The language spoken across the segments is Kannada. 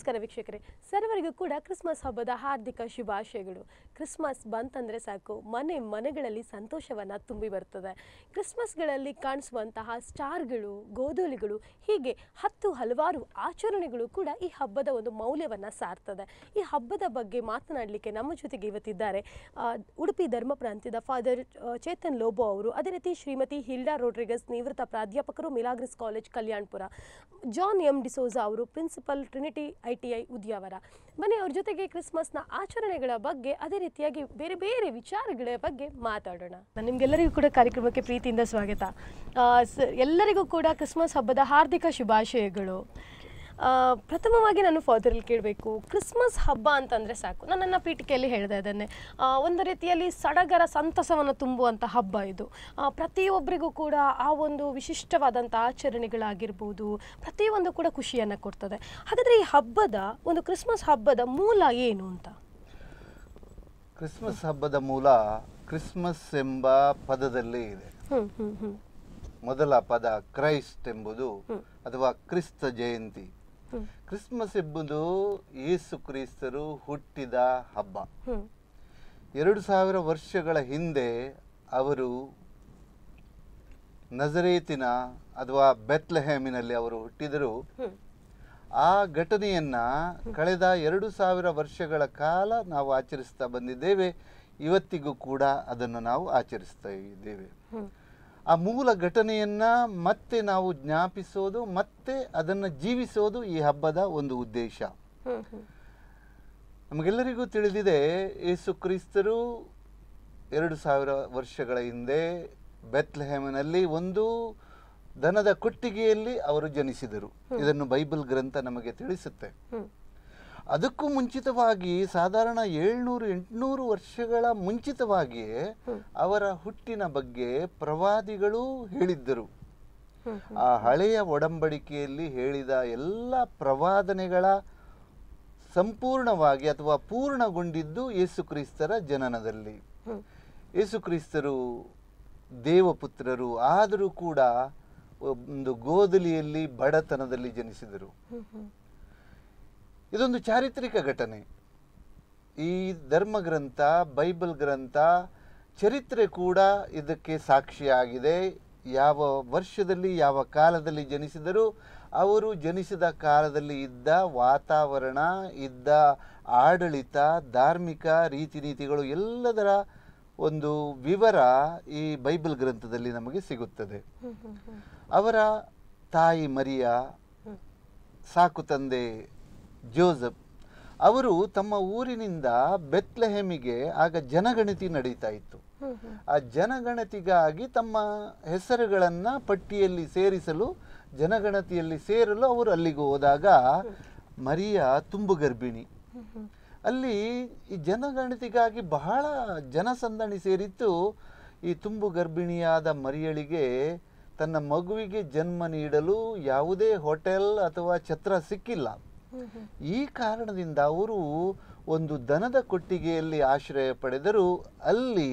ನಮಸ್ಕಾರ ವೀಕ್ಷಕರೇ ಸರ್ವರಿಗೂ ಕೂಡ ಕ್ರಿಸ್ಮಸ್ ಹಬ್ಬದ ಹಾರ್ದಿಕ ಶುಭಾಶಯಗಳು ಕ್ರಿಸ್ಮಸ್ ಬಂತಂದ್ರೆ ಸಾಕು ಮನೆ ಮನೆಗಳಲ್ಲಿ ಸಂತೋಷವನ್ನ ತುಂಬಿ ಬರ್ತದೆ ಕ್ರಿಸ್ಮಸ್ಗಳಲ್ಲಿ ಕಾಣಿಸುವಂತಹ ಸ್ಟಾರ್ಗಳು ಗೋಧೂಲಿಗಳು ಹೀಗೆ ಹತ್ತು ಹಲವಾರು ಆಚರಣೆಗಳು ಕೂಡ ಈ ಹಬ್ಬದ ಒಂದು ಮೌಲ್ಯವನ್ನ ಸಾರ್ತದೆ ಈ ಹಬ್ಬದ ಬಗ್ಗೆ ಮಾತನಾಡಲಿಕ್ಕೆ ನಮ್ಮ ಜೊತೆಗೆ ಇವತ್ತಿದ್ದಾರೆ ಆ, ಉಡುಪಿ ಧರ್ಮ ಪ್ರಾಂತ್ಯದ ಫಾದರ್ ಆ, ಚೇತನ್ ಲೋಬೋ ಅವರು ಅದೇ ರೀತಿ ಶ್ರೀಮತಿ ಹಿಲ್ಡಾ ರೋಡ್ರಿಗಸ್ ನಿವೃತ್ತ ಪ್ರಾಧ್ಯಾಪಕರು Milagres college Kalyanpur John M D'Souza ಅವರು principal Trinity I T I Udyavar ಬನ್ನಿ ಅವ್ರ ಜೊತೆಗೆ ಕ್ರಿಸ್ಮಸ್ನ ಆಚರಣೆಗಳ ಬಗ್ಗೆ ಅದೇ ರೀತಿಯಾಗಿ ಬೇರೆ ಬೇರೆ ವಿಚಾರಗಳ ಬಗ್ಗೆ ಮಾತಾಡೋಣ ನಿಮ್ಗೆಲ್ಲರಿಗೂ ಕೂಡ ಕಾರ್ಯಕ್ರಮಕ್ಕೆ ಪ್ರೀತಿಯಿಂದ ಸ್ವಾಗತ ಆ, ಸ- ಎಲ್ಲರಿಗೂ ಕೂಡ ಕ್ರಿಸ್ಮಸ್ ಹಬ್ಬದ ಹಾರ್ದಿಕ ಶುಭಾಶಯಗಳು ಆ, ಪ್ರಥಮವಾಗಿ ನಾನು ಫಾದರಲ್ಲಿ ಕೇಳಬೇಕು ಕ್ರಿಸ್ಮಸ್ ಹಬ್ಬ ಅಂತಂದರೆ ಸಾಕು ನಾನು ನನ್ನ ಪೀಠಿಕೆಯಲ್ಲಿ ಹೇಳಿದೆ ಅದನ್ನೇ ಆ, ಒಂದು ರೀತಿಯಲ್ಲಿ ಸಡಗರ ಸಂತಸವನ್ನು ತುಂಬುವಂಥ ಹಬ್ಬ ಇದು ಆ, ಪ್ರತಿಯೊಬ್ಬರಿಗೂ ಕೂಡ ಆ ಒಂದು ವಿಶಿಷ್ಟವಾದಂಥ ಆಚರಣೆಗಳಾಗಿರ್ಬೋದು ಪ್ರತಿಯೊಂದು ಕೂಡ ಖುಷಿಯನ್ನು ಕೊಡ್ತದೆ ಹಾಗಾದರೆ ಈ ಹಬ್ಬದ ಒಂದು ಕ್ರಿಸ್ಮಸ್ ಹಬ್ಬದ ಮೂಲ ಏನು ಅಂತ ಕ್ರಿಸ್ಮಸ್ ಹಬ್ಬದ ಮೂಲ ಕ್ರಿಸ್ಮಸ್ ಎಂಬ ಪದದಲ್ಲೇ ಇದೆ ಹ್ಮ್ ಹ್ಮ್ ಹ್ಮ್ ಮೊದಲ ಪದ ಕ್ರೈಸ್ಟ್ ಎಂಬುದು ಹ್ಮ್. ಅಥವಾ ಕ್ರಿಸ್ತ ಜಯಂತಿ ಹ್ಮ್ ಕ್ರಿಸ್ಮಸ್ ಎಂಬುದು ಯೇಸು ಕ್ರಿಸ್ತರು ಹುಟ್ಟಿದ ಹಬ್ಬ ಹ್ಮ್ ಎರಡು ಸಾವಿರ ವರ್ಷಗಳ ಹಿಂದೆ ಅವರು ನಜರೇತಿನ ಅಥವಾ ಬೆತ್ಲೆಹೇಮಿನಲ್ಲಿ ಅವರು ಹುಟ್ಟಿದರು ಹ್ಮ್ ಆ ಘಟನೆಯನ್ನ ಕಳೆದ ಎರಡು ಸಾವಿರ ವರ್ಷಗಳ ಕಾಲ ನಾವು ಆಚರಿಸ್ತಾ ಬಂದಿದ್ದೇವೆ ಇವತ್ತಿಗೂ ಕೂಡ ಅದನ್ನು ನಾವು ಆಚರಿಸ್ತಾ ಇದ್ದೇವೆ ಹ್ಮ್ ಆ ಮೂಲ ಘಟನೆಯನ್ನ ಮತ್ತೆ ನಾವು ಜ್ಞಾಪಿಸೋದು ಮತ್ತೆ ಅದನ್ನು ಜೀವಿಸೋದು ಈ ಹಬ್ಬದ ಒಂದು ಉದ್ದೇಶ ಹ್ಮ್ ಹ್ಮ್ ನಮಗೆಲ್ಲರಿಗೂ ತಿಳಿದಿದೆ ಯೇಸು ಕ್ರಿಸ್ತರು ಎರಡು ಸಾವಿರ ವರ್ಷಗಳ ಹಿಂದೆ ಬೆತ್ಲೆಹೇಮನಲ್ಲಿ ಒಂದು ದನದ ಕೊಟ್ಟಿಗೆಯಲ್ಲಿ ಅವರು ಜನಿಸಿದರು ಇದನ್ನು ಬೈಬಲ್ ಗ್ರಂಥ ನಮಗೆ ತಿಳಿಸುತ್ತೆ ಹ್ಮ್ ಅದಕ್ಕೂ ಮುಂಚಿತವಾಗಿ ಸಾಧಾರಣ ಏಳ್ನೂರು ಎಂಟುನೂರು ವರ್ಷಗಳ ಮುಂಚಿತವಾಗಿಯೇ ಹ್ಮ್. ಅವರ ಹುಟ್ಟಿನ ಬಗ್ಗೆ ಪ್ರವಾದಿಗಳು ಹೇಳಿದ್ದರು ಹ್ಮ್ ಆ ಹಳೆಯ ಒಡಂಬಡಿಕೆಯಲ್ಲಿ ಹೇಳಿದ ಎಲ್ಲ ಪ್ರವಾದನೆಗಳ ಸಂಪೂರ್ಣವಾಗಿ ಅಥವಾ ಪೂರ್ಣಗೊಂಡಿದ್ದು ಯೇಸು ಕ್ರಿಸ್ತರ ಜನನದಲ್ಲಿ ಹ್ಮ್ ಯೇಸು ಕ್ರಿಸ್ತರು ದೇವಪುತ್ರರು ಆದರೂ ಕೂಡ ಒಂದು ಗೋದಲಿಯಲ್ಲಿ ಬಡತನದಲ್ಲಿ ಜನಿಸಿದರು ಹ್ಮ್ ಹ್ಮ್ ಇದೊಂದು ಚಾರಿತ್ರಿಕ ಘಟನೆ ಈ ಧರ್ಮಗ್ರಂಥ ಬೈಬಲ್ ಗ್ರಂಥ ಚರಿತ್ರೆ ಕೂಡ ಇದಕ್ಕೆ ಸಾಕ್ಷಿಯಾಗಿದೆ ಯಾವ ವರ್ಷದಲ್ಲಿ ಯಾವ ಕಾಲದಲ್ಲಿ ಜನಿಸಿದರು ಅವರು ಜನಿಸಿದ ಕಾಲದಲ್ಲಿ ಇದ್ದ ವಾತಾವರಣ ಇದ್ದ ಆಡಳಿತ ಧಾರ್ಮಿಕ ರೀತಿ ನೀತಿಗಳು ಎಲ್ಲದರ ಒಂದು ವಿವರ ಈ ಬೈಬಲ್ ಗ್ರಂಥದಲ್ಲಿ ನಮಗೆ ಸಿಗುತ್ತದೆ ಹ್ಮ್ ಹ್ಮ್ ಹ್ಮ್ ಅವರ ತಾಯಿ ಮರಿಯ ಹ್ಮ್ ಸಾಕು ತಂದೆ ಜೋಸಫ್ ಅವರು ತಮ್ಮ ಊರಿನಿಂದ ಬೆತ್ಲೆಹೆಮಿಗೆ ಆಗ ಜನಗಣತಿ ನಡೀತಾ ಇತ್ತು ಹ್ಮ್ ಹ್ಮ್ ಆ ಜನಗಣತಿಗಾಗಿ ತಮ್ಮ ಹೆಸರುಗಳನ್ನ ಪಟ್ಟಿಯಲ್ಲಿ ಸೇರಿಸಲು ಜನಗಣತಿಯಲ್ಲಿ ಸೇರಲು ಅವರು ಅಲ್ಲಿಗೆ ಹೋದಾಗ ಮರಿಯ ತುಂಬು ಗರ್ಭಿಣಿ ಹ್ಮ್ ಹ್ಮ್ ಅಲ್ಲಿ ಈ ಜನಗಣತಿಗಾಗಿ ಬಹಳ ಜನಸಂದಣಿ ಸೇರಿತ್ತು ಈ ತುಂಬು ಗರ್ಭಿಣಿಯಾದ ಮರಿಯಳಿಗೆ ತನ್ನ ಮಗುವಿಗೆ ಜನ್ಮ ನೀಡಲು ಯಾವುದೇ ಹೋಟೆಲ್ ಅಥವಾ ಛತ್ರ ಸಿಕ್ಕಿಲ್ಲ ಹ್ಮ್ ಹ್ಮ್ ಈ ಕಾರಣದಿಂದ ಅವರು ಒಂದು ದನದ ಕೊಟ್ಟಿಗೆಯಲ್ಲಿ ಆಶ್ರಯ ಪಡೆದರು ಅಲ್ಲಿ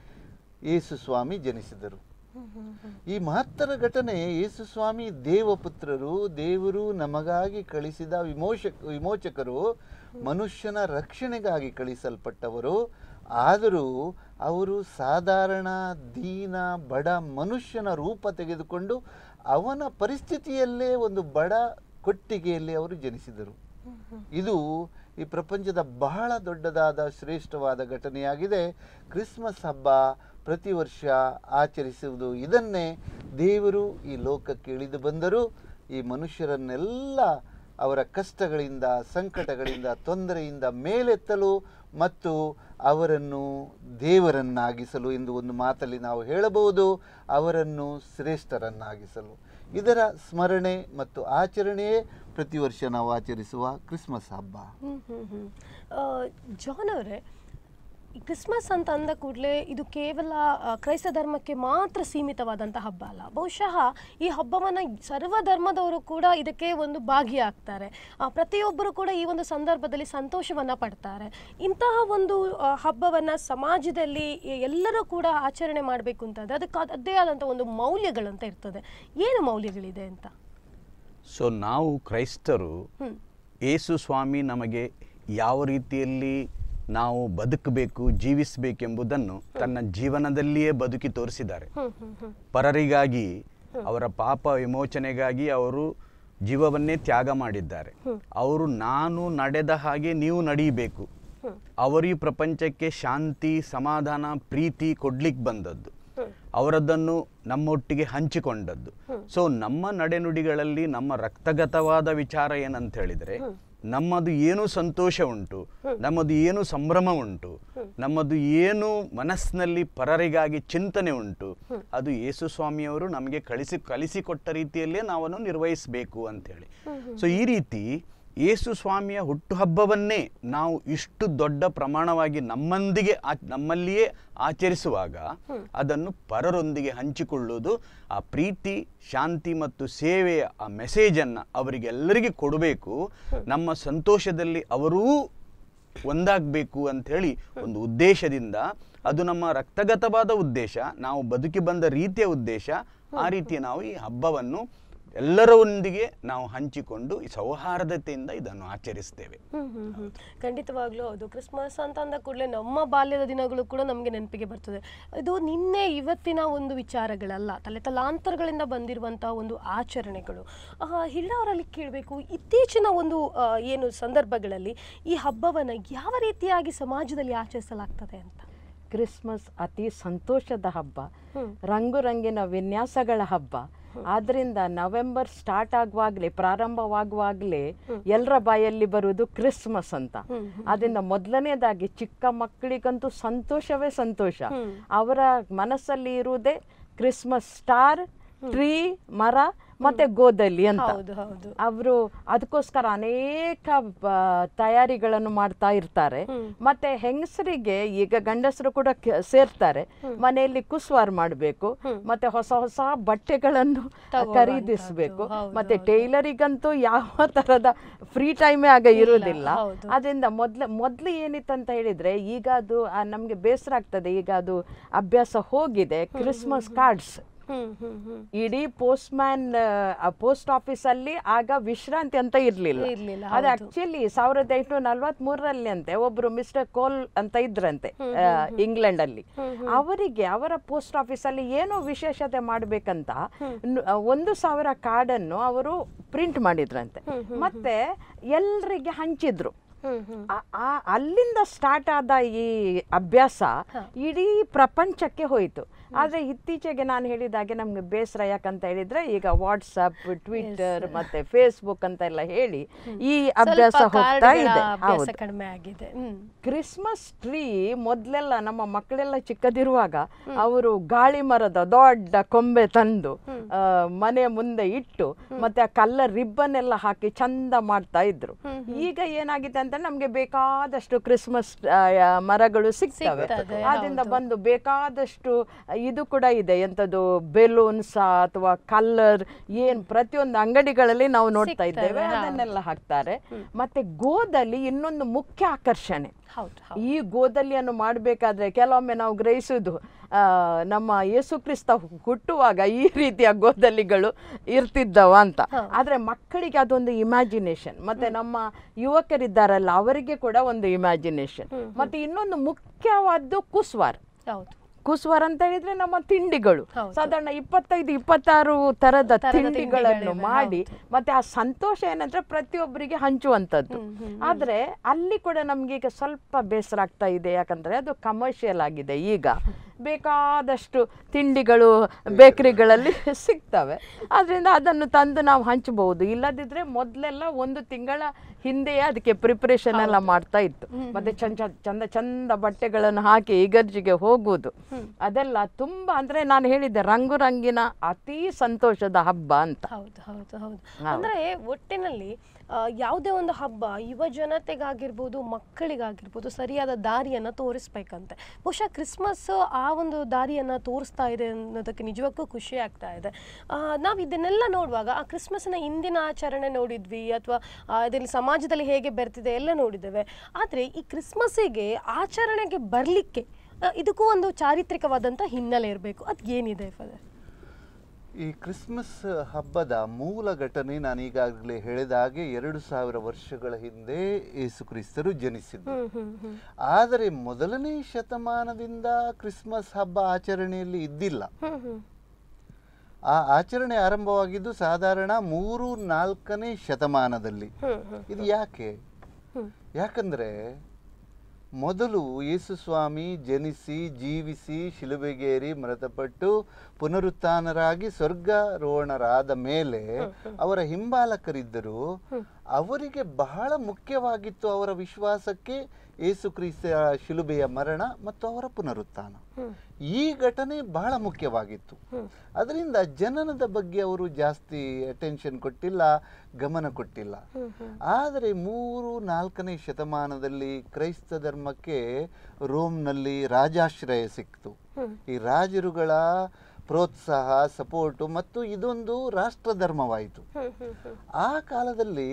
ಯೇಸು ಸ್ವಾಮಿ ಜನಿಸಿದರು ಹ್ಮ್ ಹ್ಮ್ ಹ್ಮ್ ಈ ಮಹತ್ತರ ಘಟನೆ ಯೇಸು ಸ್ವಾಮಿ ದೇವಪುತ್ರರು ದೇವರು ನಮಗಾಗಿ ಕಳಿಸಿದ ವಿಮೋಚಕ ವಿಮೋಚಕರು ಮನುಷ್ಯನ ರಕ್ಷಣೆಗಾಗಿ ಕಳಿಸಲ್ಪಟ್ಟವರು ಆದರೂ ಅವರು ಸಾಧಾರಣ ದೀನ ಬಡ ಮನುಷ್ಯನ ರೂಪ ತೆಗೆದುಕೊಂಡು ಅವನ ಪರಿಸ್ಥಿತಿಯಲ್ಲೇ ಒಂದು ಬಡ ಕೊಟ್ಟಿಗೆಯಲ್ಲಿ ಅವರು ಜನಿಸಿದರು ಹ್ಮ್ ಹ್ಮ್ ಇದು ಈ ಪ್ರಪಂಚದ ಬಹಳ ದೊಡ್ಡದಾದ ಶ್ರೇಷ್ಠವಾದ ಘಟನೆಯಾಗಿದೆ ಕ್ರಿಸ್ಮಸ್ ಹಬ್ಬ ಪ್ರತಿ ವರ್ಷ ಆಚರಿಸುವುದು ಇದನ್ನೇ ದೇವರು ಈ ಲೋಕಕ್ಕೆ ಇಳಿದು ಬಂದರು ಈ ಮನುಷ್ಯರನ್ನೆಲ್ಲ ಅವರ ಕಷ್ಟಗಳಿಂದ ಸಂಕಟಗಳಿಂದ ತೊಂದರೆಯಿಂದ ಮೇಲೆತ್ತಲು ಮತ್ತು ಅವರನ್ನು ದೇವರನ್ನಾಗಿಸಲು ಎಂದು ಒಂದು ಮಾತಲ್ಲಿ ನಾವು ಹೇಳಬಹುದು ಅವರನ್ನು ಶ್ರೇಷ್ಠರನ್ನಾಗಿಸಲು ಇದರ ಸ್ಮರಣೆ ಮತ್ತು ಆಚರಣೆಯೇ ಪ್ರತಿ ವರ್ಷ ನಾವು ಆಚರಿಸುವ ಕ್ರಿಸ್ಮಸ್ ಹಬ್ಬ ಹ್ಮ್ ಹ್ಮ್ ಹ್ಮ್ ಆ, ಜಾನ್ ಅವರೇ ಈ ಕ್ರಿಸ್ಮಸ್ ಅಂತ ಅಂದ ಕೂಡಲೇ ಇದು ಕೇವಲ ಆ, ಕ್ರೈಸ್ತ ಧರ್ಮಕ್ಕೆ ಮಾತ್ರ ಸೀಮಿತವಾದಂಥ ಹಬ್ಬ ಅಲ್ಲ ಬಹುಶಃ ಈ ಹಬ್ಬವನ್ನು ಸರ್ವ ಧರ್ಮದವರು ಕೂಡ ಇದಕ್ಕೆ ಒಂದು ಭಾಗಿಯಾಗ್ತಾರೆ ಆ, ಪ್ರತಿಯೊಬ್ಬರು ಕೂಡ ಈ ಒಂದು ಸಂದರ್ಭದಲ್ಲಿ ಸಂತೋಷವನ್ನು ಪಡ್ತಾರೆ ಇಂತಹ ಒಂದು ಆ, ಹಬ್ಬವನ್ನ ಸಮಾಜದಲ್ಲಿ ಎ- ಎಲ್ಲರೂ ಕೂಡ ಆಚರಣೆ ಮಾಡಬೇಕು ಅಂತಂದ್ರೆ ಅದಕ್ಕೆ ಅದೇ ಆದಂಥ ಒಂದು ಮೌಲ್ಯಗಳಂತ ಇರ್ತದೆ ಏನು ಮೌಲ್ಯಗಳಿದೆ ಅಂತ ಸೊ ನಾವು ಕ್ರೈಸ್ತರು ಹ್ಮ್ ಯೇಸು ಸ್ವಾಮಿ ನಮಗೆ ಯಾವ ರೀತಿಯಲ್ಲಿ ನಾವು ಬದುಕಬೇಕು ಜೀವಿಸಬೇಕೆಂಬುದನ್ನು ತನ್ನ ಜೀವನದಲ್ಲಿಯೇ ಬದುಕಿ ತೋರಿಸಿದ್ದಾರೆ ಹ್ಮ್ ಹ್ಮ್ ಹ್ಮ್ ಪರರಿಗಾಗಿ ಅವರ ಪಾಪ ವಿಮೋಚನೆಗಾಗಿ ಅವರು ಜೀವವನ್ನೇ ತ್ಯಾಗ ಮಾಡಿದ್ದಾರೆ ಅವರು ನಾನು ನಡೆದ ಹಾಗೆ ನೀವು ನಡೀಬೇಕು ಅವರು ಈ ಪ್ರಪಂಚಕ್ಕೆ ಶಾಂತಿ ಸಮಾಧಾನ ಪ್ರೀತಿ ಕೊಡ್ಲಿಕ್ಕೆ ಬಂದದ್ದು ಅವರದ್ದನ್ನು ನಮ್ಮೊಟ್ಟಿಗೆ ಹಂಚಿಕೊಂಡದ್ದು ಸೊ ನಮ್ಮ ನಡೆನುಡಿಗಳಲ್ಲಿ ನಮ್ಮ ರಕ್ತಗತವಾದ ವಿಚಾರ ಏನಂತ ಹೇಳಿದ್ರೆ ನಮ್ಮದು ಏನು ಸಂತೋಷ ಉಂಟು ನಮ್ಮದು ಏನು ಸಂಭ್ರಮ ಉಂಟು ನಮ್ಮದು ಏನು ಮನಸ್ಸಿನಲ್ಲಿ ಪರರಿಗಾಗಿ ಚಿಂತನೆ ಉಂಟು ಅದು ಯೇಸು ಸ್ವಾಮಿಯವರು ನಮಗೆ ಕಳಿಸಿ ಕಲಿಸಿಕೊಟ್ಟ ರೀತಿಯಲ್ಲೇ ನಾವನ್ನು ನಿರ್ವಹಿಸಬೇಕು ಅಂತೇಳಿ ಸೊ ಈ ರೀತಿ ಯೇಸು ಸ್ವಾಮಿಯ ಹುಟ್ಟುಹಬ್ಬವನ್ನೇ ನಾವು ಇಷ್ಟು ದೊಡ್ಡ ಪ್ರಮಾಣವಾಗಿ ನಮ್ಮೊಂದಿಗೆ ಆ ನಮ್ಮಲ್ಲಿಯೇ ಆಚರಿಸುವಾಗ ಅದನ್ನು ಪರರೊಂದಿಗೆ ಹಂಚಿಕೊಳ್ಳುವುದು ಆ ಪ್ರೀತಿ ಶಾಂತಿ ಮತ್ತು ಸೇವೆಯ ಆ ಮೆಸೇಜನ್ನು ಅವರಿಗೆಲ್ಲರಿಗೆ ಕೊಡಬೇಕು ನಮ್ಮ ಸಂತೋಷದಲ್ಲಿ ಅವರೂ ಒಂದಾಗಬೇಕು ಅಂಥೇಳಿ ಒಂದು ಉದ್ದೇಶದಿಂದ ಅದು ನಮ್ಮ ರಕ್ತಗತವಾದ ಉದ್ದೇಶ ನಾವು ಬದುಕಿ ಬಂದ ರೀತಿಯ ಉದ್ದೇಶ ಆ ರೀತಿ ನಾವು ಈ ಹಬ್ಬವನ್ನು ಎಲ್ಲರೊಂದಿಗೆ ನಾವು ಹಂಚಿಕೊಂಡು ಈ ಸೌಹಾರ್ದತೆಯಿಂದ ಇದನ್ನು ಆಚರಿಸ್ತೇವೆ ಹ್ಮ್ ಹ್ಮ್ ಹ್ಮ್ ಖಂಡಿತವಾಗ್ಲೂ ಹೌದು ಕ್ರಿಸ್ಮಸ್ ಅಂತ ಅಂದ ಕೂಡಲೇ ನಮ್ಮ ಬಾಲ್ಯದ ದಿನಗಳು ಕೂಡ ನಮಗೆ ನೆನಪಿಗೆ ಬರ್ತದೆ ಇದು ನಿನ್ನೆ ಇವತ್ತಿನ ಒಂದು ವಿಚಾರಗಳಲ್ಲ ತಲೆ ತಲಾಂತರಗಳಿಂದ ಬಂದಿರುವಂತಹ ಒಂದು ಆಚರಣೆಗಳು ಆ, ಹಿಳ್ಳ ಅವರಲ್ಲಿ ಕೇಳಬೇಕು ಇತ್ತೀಚಿನ ಒಂದು ಆ, ಏನು ಸಂದರ್ಭಗಳಲ್ಲಿ ಈ ಹಬ್ಬವನ್ನು ಯಾವ ರೀತಿಯಾಗಿ ಸಮಾಜದಲ್ಲಿ ಆಚರಿಸಲಾಗ್ತದೆ ಅಂತ ಕ್ರಿಸ್ಮಸ್ ಅತಿ ಸಂತೋಷದ ಹಬ್ಬ ಹ್ಮ್. ರಂಗು ರಂಗಿನ ವಿನ್ಯಾಸಗಳ ಹಬ್ಬ ಆದ್ರಿಂದ ನವೆಂಬರ್ ಸ್ಟಾರ್ಟ್ ಆಗುವಾಗಲೇ ಪ್ರಾರಂಭವಾಗುವಾಗಲೇ ಎಲ್ಲರ ಬಾಯಲ್ಲಿ ಬರುವುದು ಕ್ರಿಸ್ಮಸ್ ಅಂತ ಅದರಿಂದ ಮೊದಲನೇದಾಗಿ ಚಿಕ್ಕ ಮಕ್ಕಳಿಗಂತೂ ಸಂತೋಷವೇ ಸಂತೋಷ ಅವರ ಮನಸ್ಸಲ್ಲಿ ಇರುವುದೇ ಕ್ರಿಸ್ಮಸ್ ಸ್ಟಾರ್ ಟ್ರೀ ಮರ ಮತ್ತೆ ಗೋದಲಿ ಅಂತ ಹೌದು ಹೌದು ಅವರು ಅದಕ್ಕೋಸ್ಕರ ಅನೇಕ ಬ- ತಯಾರಿಗಳನ್ನು ಮಾಡ್ತಾ ಇರ್ತಾರೆ ಮತ್ತೆ ಹೆಂಗಸರಿಗೆ ಈಗ ಗಂಡಸರು ಕೂಡ ಕೆ- ಸೇರ್ತಾರೆ ಮನೆಯಲ್ಲಿ ಕುಸ್ವಾರ್ ಮಾಡಬೇಕು ಮತ್ತೆ ಹೊಸ ಹೊಸ ಬಟ್ಟೆಗಳನ್ನು ಖರೀದಿಸಬೇಕು ಮತ್ತೆ ಟೈಲರಿಗಂತೂ ಯಾವ ತರದ ಫ್ರೀ ಟೈಮೇ ಆಗ ಇರುವುದಿಲ್ಲ ಹೌದು. ಅದರಿಂದ ಮೊದ್ಲು ಮೊದ್ಲು ಏನಿತ್ತಂತ ಹೇಳಿದ್ರೆ ಈಗ ಅದು ಆ, ನಮ್ಗೆ ಬೇಸರ ಆಗ್ತದೆ ಈಗ ಅದು ಅಭ್ಯಾಸ ಹೋಗಿದೆ ಕ್ರಿಸ್ಮಸ್ ಕಾರ್ಡ್ಸ್ ಹ್ಮ್ ಹ್ಮ್ ಹ್ಮ್ ಇಡೀ ಪೋಸ್ಟ್ ಮ್ಯಾನ್ ಪೋಸ್ಟ್ ಆಫೀಸ್ ಅಲ್ಲಿ ಆಗ ವಿಶ್ರಾಂತಿ ಅಂತ ಇರ್ಲಿಲ್ಲ ಇರ್ಲಿಲ್ಲ, ಅದು ಆಕ್ಚುಲಿ ಸಾವಿರದ ಎಂಟುನೂರ ನಲ್ವತ್ ಮೂರರಲ್ಲಿ ಅಂತೆ ಒಬ್ರು ಮಿಸ್ಟರ್ ಕೋಲ್ ಅಂತ ಇದ್ರಂತೆ ಇಂಗ್ಲೆಂಡ್ ಅಲ್ಲಿ ಅವರಿಗೆ ಅವರ ಪೋಸ್ಟ್ ಆಫೀಸ್ ಅಲ್ಲಿ ಏನೋ ವಿಶೇಷತೆ ಮಾಡ್ಬೇಕಂತ ನು- ಒಂದು ಸಾವಿರ ಕಾರ್ಡನ್ನು ಅವರು ಪ್ರಿಂಟ್ ಮಾಡಿದ್ರಂತೆ ಮತ್ತೆ ಎಲ್ರಿಗೆ ಹಂಚಿದ್ರು ಹ್ಮ್ ಹ್ಮ್ ಆ- ಆ- ಅಲ್ಲಿಂದ ಸ್ಟಾರ್ಟ್ ಆದ ಈ ಅಭ್ಯಾಸ ಇಡೀ ಪ್ರಪಂಚಕ್ಕೆ ಹೋಯಿತು ಆದ್ರೆ ಇತ್ತೀಚೆಗೆ ನಾನು ಹೇಳಿದಾಗೆ ನಮ್ಗೆ ಬೇಸರ ಯಾಕಂತ ಹೇಳಿದ್ರೆ ಈಗ ವಾಟ್ಸಪ್ ಟ್ವಿಟರ್ ಮತ್ತೆ ಫೇಸ್ಬುಕ್ ಅಂತ ಎಲ್ಲ ಹೇಳಿ ಈ ಅಭ್ಯಾಸ ಸ್ವಲ್ಪ ಹೋಗ್ತಾ ಕಾರ್ಡ್ಗಳ ಇದೆ ಅಭ್ಯಾಸ ಹೌದು ಕಡಿಮೆ ಆಗಿದೆ ಹ್ಮ್ ಕ್ರಿಸ್ಮಸ್ ಟ್ರೀ ಮೊದ್ಲೆಲ್ಲ ನಮ್ಮ ಮಕ್ಕಳೆಲ್ಲ ಚಿಕ್ಕದಿರುವಾಗ ಅವರು ಗಾಳಿ ಮರದ ದೊಡ್ಡ ಕೊಂಬೆ ತಂದು ಆ, ಮನೆ ಮುಂದೆ ಇಟ್ಟು ಮತ್ತೆ ಆ ಕಲ್ಲರ್ ರಿಬ್ಬನ್ ಎಲ್ಲ ಹಾಕಿ ಚಂದ ಮಾಡ್ತಾ ಇದ್ರು ಈಗ ಏನಾಗಿದೆ ಅಂತ ನಮ್ಗೆ ಬೇಕಾದಷ್ಟು ಕ್ರಿಸ್ಮಸ್ ಆ, ಆ, ಮರಗಳು ಸಿಗ್ತವೆ ಸಿಗ್ತದೆ, ಆದ್ರಿಂದ ಬಂದು ಬೇಕಾದಷ್ಟು ಇದು ಕೂಡ ಇದೆ ಎಂತದ್ದು ಬೆಲೂನ್ಸ್ ಅಥವಾ ಕಲ್ಲರ್ ಏನ್ ಪ್ರತಿಯೊಂದು ಅಂಗಡಿಗಳಲ್ಲಿ ನಾವು ನೋಡ್ತಾ ಇದ್ದೇವೆ ಅದನ್ನೆಲ್ಲ ಹಾಕ್ತಾರೆ ಮತ್ತೆ ಗೋದಲ್ಲಿ ಇನ್ನೊಂದು ಮುಖ್ಯ ಆಕರ್ಷಣೆ ಹೌದು ಈ ಗೋದಲಿಯನ್ನು ಮಾಡಬೇಕಾದ್ರೆ ಕೆಲವೊಮ್ಮೆ ನಾವು ಗ್ರಹಿಸುವುದು ಆ, ನಮ್ಮ ಯೇಸು ಕ್ರಿಸ್ತ ಹುಟ್ಟುವಾಗ ಈ ರೀತಿಯ ಗೋದಲಿಗಳು ಇರ್ತಿದ್ದವ ಅಂತ ಆದ್ರೆ ಮಕ್ಕಳಿಗೆ ಅದೊಂದು ಇಮ್ಯಾಜಿನೇಷನ್ ಮತ್ತೆ ನಮ್ಮ ಯುವಕರಿದ್ದಾರಲ್ಲ ಅವರಿಗೆ ಕೂಡ ಒಂದು ಇಮ್ಯಾಜಿನೇಷನ್ ಮತ್ತೆ ಇನ್ನೊಂದು ಮುಖ್ಯವಾದ್ದು ಕುಸ್ವಾರ್ ಹೌದು ಕುಸ್ವಾರ್ ಅಂತ ಹೇಳಿದ್ರೆ ನಮ್ಮ ತಿಂಡಿಗಳು ಸಾಧಾರಣ ಇಪ್ಪತ್ತೈದು ಇಪ್ಪತ್ತಾರು ತರದ ತಿಂಡಿಗಳನ್ನು ಮಾಡಿ ಮತ್ತೆ ಆ ಸಂತೋಷ ಏನಂದ್ರೆ ಪ್ರತಿಯೊಬ್ಬರಿಗೆ ಹಂಚುವಂಥದ್ದು ಆದ್ರೆ ಅಲ್ಲಿ ಕೂಡ ನಮ್ಗೆ ಈಗ ಸ್ವಲ್ಪ ಬೇಸರ ಆಗ್ತಾ ಇದೆ ಯಾಕಂದ್ರೆ ಅದು ಕಮರ್ಷಿಯಲ್ ಆಗಿದೆ ಈಗ ಬೇಕಾದಷ್ಟು ತಿಂಡಿಗಳು ಬೇಕರಿಗಳಲ್ಲಿ ಸಿಗ್ತವೆ ಅದರಿಂದ ಅದನ್ನು ತಂದು ನಾವು ಹಂಚಬಹುದು ಇಲ್ಲದಿದ್ರೆ ಮೊದಲೆಲ್ಲ ಒಂದು ತಿಂಗಳ ಹಿಂದೆಯೇ ಅದಕ್ಕೆ ಪ್ರಿಪರೇಷನ್ ಎಲ್ಲ ಮಾಡ್ತಾ ಇತ್ತು ಮತ್ತೆ ಚಂದ ಚಂದ ಚಂದ ಬಟ್ಟೆಗಳನ್ನು ಹಾಕಿ ಇಗರ್ಜಿಗೆ ಹೋಗುವುದು ಅದೆಲ್ಲ ತುಂಬಾ ಅಂದ್ರೆ ನಾನು ಹೇಳಿದ್ದೆ ರಂಗು ರಂಗಿನ ಅತಿ ಸಂತೋಷದ ಹಬ್ಬ ಅಂತ ಹೌದು ಹೌದು ಹೌದು ಅಂದ್ರೆ ಒಟ್ಟಿನಲ್ಲಿ ಆ, ಯಾವುದೇ ಒಂದು ಹಬ್ಬ ಯುವ ಜನತೆಗಾಗಿರ್ಬೋದು ಮಕ್ಕಳಿಗಾಗಿರ್ಬೋದು ಸರಿಯಾದ ದಾರಿಯನ್ನ ತೋರಿಸ್ಬೇಕಂತೆ ಬಹುಶಃ ಕ್ರಿಸ್ಮಸ್ ಆ ಒಂದು ದಾರಿಯನ್ನ ತೋರಿಸ್ತಾ ಇದೆ ಅನ್ನೋದಕ್ಕೆ ನಿಜಕ್ಕೂ ಖುಷಿ ಆಗ್ತಾ ಇದೆ ಆ, ನಾವು ಇದನ್ನೆಲ್ಲ ನೋಡುವಾಗ ಆ ಕ್ರಿಸ್ಮಸ್ನ ಇಂದಿನ ಆಚರಣೆ ನೋಡಿದ್ವಿ ಅಥವಾ ಇದರಲ್ಲಿ ಸಮಾಜದಲ್ಲಿ ಹೇಗೆ ಬೆರ್ತಿದೆ ಎಲ್ಲ ನೋಡಿದ್ದೇವೆ ಆದರೆ ಈ ಕ್ರಿಸ್ಮಸ್ಸಿಗೆ ಆಚರಣೆಗೆ ಬರಲಿಕ್ಕೆ ಇದಕ್ಕೂ ಒಂದು ಚಾರಿತ್ರಿಕವಾದಂಥ ಹಿನ್ನೆಲೆ ಇರಬೇಕು ಅದು ಏನಿದೆ ಫಾದರ್ ಈ ಕ್ರಿಸ್ಮಸ್ ಹಬ್ಬದ ಮೂಲ ಘಟನೆ ನಾನು ಈಗಾಗಲೇ ಹೇಳಿದ ಹಾಗೆ ಎರಡು ಸಾವಿರ ವರ್ಷಗಳ ಹಿಂದೆ ಯೇಸು ಕ್ರಿಸ್ತರು ಜನಿಸಿದ್ದು ಹ್ಮ್ ಹ್ಮ್ ಹ್ಮ್ ಆದರೆ ಮೊದಲನೇ ಶತಮಾನದಿಂದ ಕ್ರಿಸ್ಮಸ್ ಹಬ್ಬ ಆಚರಣೆಯಲ್ಲಿ ಇದ್ದಿಲ್ಲ ಹ್ಮ್ ಹ್ಮ್ ಆ ಆಚರಣೆ ಆರಂಭವಾಗಿದ್ದು ಸಾಧಾರಣ ಮೂರು ನಾಲ್ಕನೇ ಶತಮಾನದಲ್ಲಿ ಹ್ಮ್ ಹ್ಮ್ ಇದು ಯಾಕೆ ಹ್ಮ್ ಯಾಕಂದ್ರೆ ಮೊದಲು ಯೇಸು ಸ್ವಾಮಿ ಜನಿಸಿ ಜೀವಿಸಿ ಶಿಲುಬೆಗೇರಿ ಮೃತಪಟ್ಟು ಪುನರುತ್ಥಾನರಾಗಿ ಸ್ವರ್ಗಾರೋಹಣರಾದ ಮೇಲೆ ಅವರ ಹಿಂಬಾಲಕರಿದ್ದರು ಅವರಿಗೆ ಬಹಳ ಮುಖ್ಯವಾಗಿತ್ತು ಅವರ ವಿಶ್ವಾಸಕ್ಕೆ ಯೇಸು ಕ್ರಿಸ್ತ ಶಿಲುಬೆಯ ಮರಣ ಮತ್ತು ಅವರ ಪುನರುತ್ಥಾನ ಈ ಘಟನೆ ಬಹಳ ಮುಖ್ಯವಾಗಿತ್ತು ಅದರಿಂದ ಜನನದ ಬಗ್ಗೆ ಅವರು ಜಾಸ್ತಿ ಅಟೆನ್ಷನ್ ಕೊಟ್ಟಿಲ್ಲ ಗಮನ ಕೊಟ್ಟಿಲ್ಲ ಆದರೆ ಮೂರು ನಾಲ್ಕನೇ ಶತಮಾನದಲ್ಲಿ ಕ್ರೈಸ್ತ ಧರ್ಮಕ್ಕೆ ರೋಮ್ನಲ್ಲಿ ರಾಜಾಶ್ರಯ ಸಿಕ್ತು ಈ ರಾಜರುಗಳ ಪ್ರೋತ್ಸಾಹ ಸಪೋರ್ಟು ಮತ್ತು ಇದೊಂದು ರಾಷ್ಟ್ರ ಧರ್ಮವಾಯಿತು ಹ್ಮ್ ಹ್ಮ್ ಹ್ಮ್ ಆ ಕಾಲದಲ್ಲಿ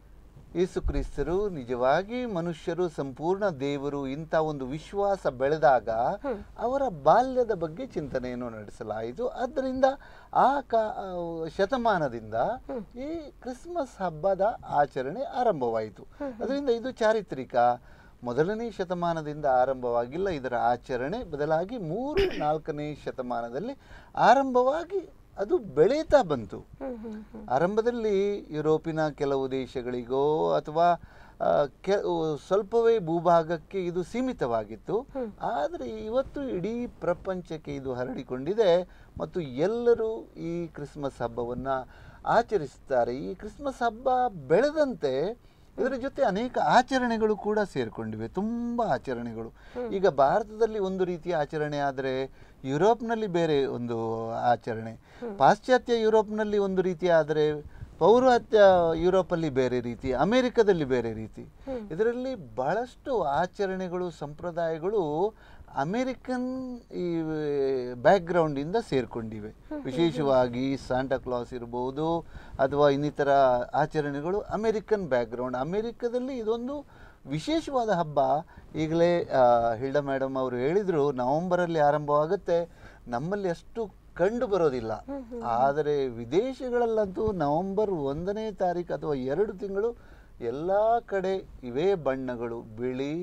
ಯೇಸು ಕ್ರಿಸ್ತರು ನಿಜವಾಗಿ ಮನುಷ್ಯರು ಸಂಪೂರ್ಣ ದೇವರು ಇಂಥ ಒಂದು ವಿಶ್ವಾಸ ಬೆಳೆದಾಗ ಅವರ ಬಾಲ್ಯದ ಬಗ್ಗೆ ಚಿಂತನೆಯನ್ನು ನಡೆಸಲಾಯಿತು ಆದ್ದರಿಂದ ಆ ಕಾ ಶತಮಾನದಿಂದ ಈ ಕ್ರಿಸ್ಮಸ್ ಹಬ್ಬದ ಆಚರಣೆ ಆರಂಭವಾಯಿತು ಅದರಿಂದ ಇದು ಚಾರಿತ್ರಿಕ ಮೊದಲನೇ ಶತಮಾನದಿಂದ ಆರಂಭವಾಗಿಲ್ಲ ಇದರ ಆಚರಣೆ ಬದಲಾಗಿ ಮೂರು ನಾಲ್ಕನೇ ಶತಮಾನದಲ್ಲಿ ಆರಂಭವಾಗಿ ಅದು ಬೆಳೀತಾ ಬಂತು ಹ್ಮ್ ಹ್ಮ್ ಹ್ಮ್ ಆರಂಭದಲ್ಲಿ ಯುರೋಪಿನ ಕೆಲವು ದೇಶಗಳಿಗೋ ಅಥವಾ ಆ, ಕೆ ಸ್ವಲ್ಪವೇ ಭೂಭಾಗಕ್ಕೆ ಇದು ಸೀಮಿತವಾಗಿತ್ತು ಆದರೆ ಇವತ್ತು ಇಡೀ ಪ್ರಪಂಚಕ್ಕೆ ಇದು ಹರಡಿಕೊಂಡಿದೆ ಮತ್ತು ಎಲ್ಲರೂ ಈ ಕ್ರಿಸ್ಮಸ್ ಹಬ್ಬವನ್ನು ಆಚರಿಸುತ್ತಾರೆ ಈ ಕ್ರಿಸ್ಮಸ್ ಹಬ್ಬ ಬೆಳೆದಂತೆ ಇದರ ಜೊತೆ ಅನೇಕ ಆಚರಣೆಗಳು ಕೂಡ ಸೇರಿಕೊಂಡಿವೆ ತುಂಬ ಆಚರಣೆಗಳು ಈಗ ಭಾರತದಲ್ಲಿ ಒಂದು ರೀತಿಯ ಆಚರಣೆ ಆದರೆ ಯುರೋಪ್ನಲ್ಲಿ ಬೇರೆ ಒಂದು ಆಚರಣೆ ಪಾಶ್ಚಾತ್ಯ ಯುರೋಪ್ನಲ್ಲಿ ಒಂದು ರೀತಿ ಆದರೆ ಪೌರಾತ್ಯ ಯುರೋಪಲ್ಲಿ ಬೇರೆ ರೀತಿ ಅಮೆರಿಕದಲ್ಲಿ ಬೇರೆ ರೀತಿ ಇದರಲ್ಲಿ ಬಹಳಷ್ಟು ಆಚರಣೆಗಳು ಸಂಪ್ರದಾಯಗಳು ಅಮೆರಿಕನ್ ಈ ಬ್ಯಾಕ್ಗ್ರೌಂಡಿಂದ ಸೇರ್ಕೊಂಡಿವೆ ವಿಶೇಷವಾಗಿ ಸಾಂಟಾ ಕ್ಲಾಸ್ ಇರ್ಬೋದು ಅಥವಾ ಇನ್ನಿತರ ಆಚರಣೆಗಳು ಅಮೆರಿಕನ್ ಬ್ಯಾಕ್ಗ್ರೌಂಡ್ ಅಮೆರಿಕದಲ್ಲಿ ಇದೊಂದು ವಿಶೇಷವಾದ ಹಬ್ಬ ಈಗಲೇ ಆ, ಹಿಲ್ಡಾ ಮೇಡಮ್ ಅವರು ಹೇಳಿದರು ನವೆಂಬರಲ್ಲಿ ಆರಂಭವಾಗುತ್ತೆ ನಮ್ಮಲ್ಲಿ ಅಷ್ಟು ಕಂಡು ಬರೋದಿಲ್ಲ ಆದರೆ ವಿದೇಶಗಳಲ್ಲಂತೂ ನವೆಂಬರ್ ಒಂದನೇ ತಾರೀಕು ಅಥವಾ ಎರಡು ತಿಂಗಳು ಎಲ್ಲ ಕಡೆ ಇವೇ ಬಣ್ಣಗಳು ಬಿಳಿ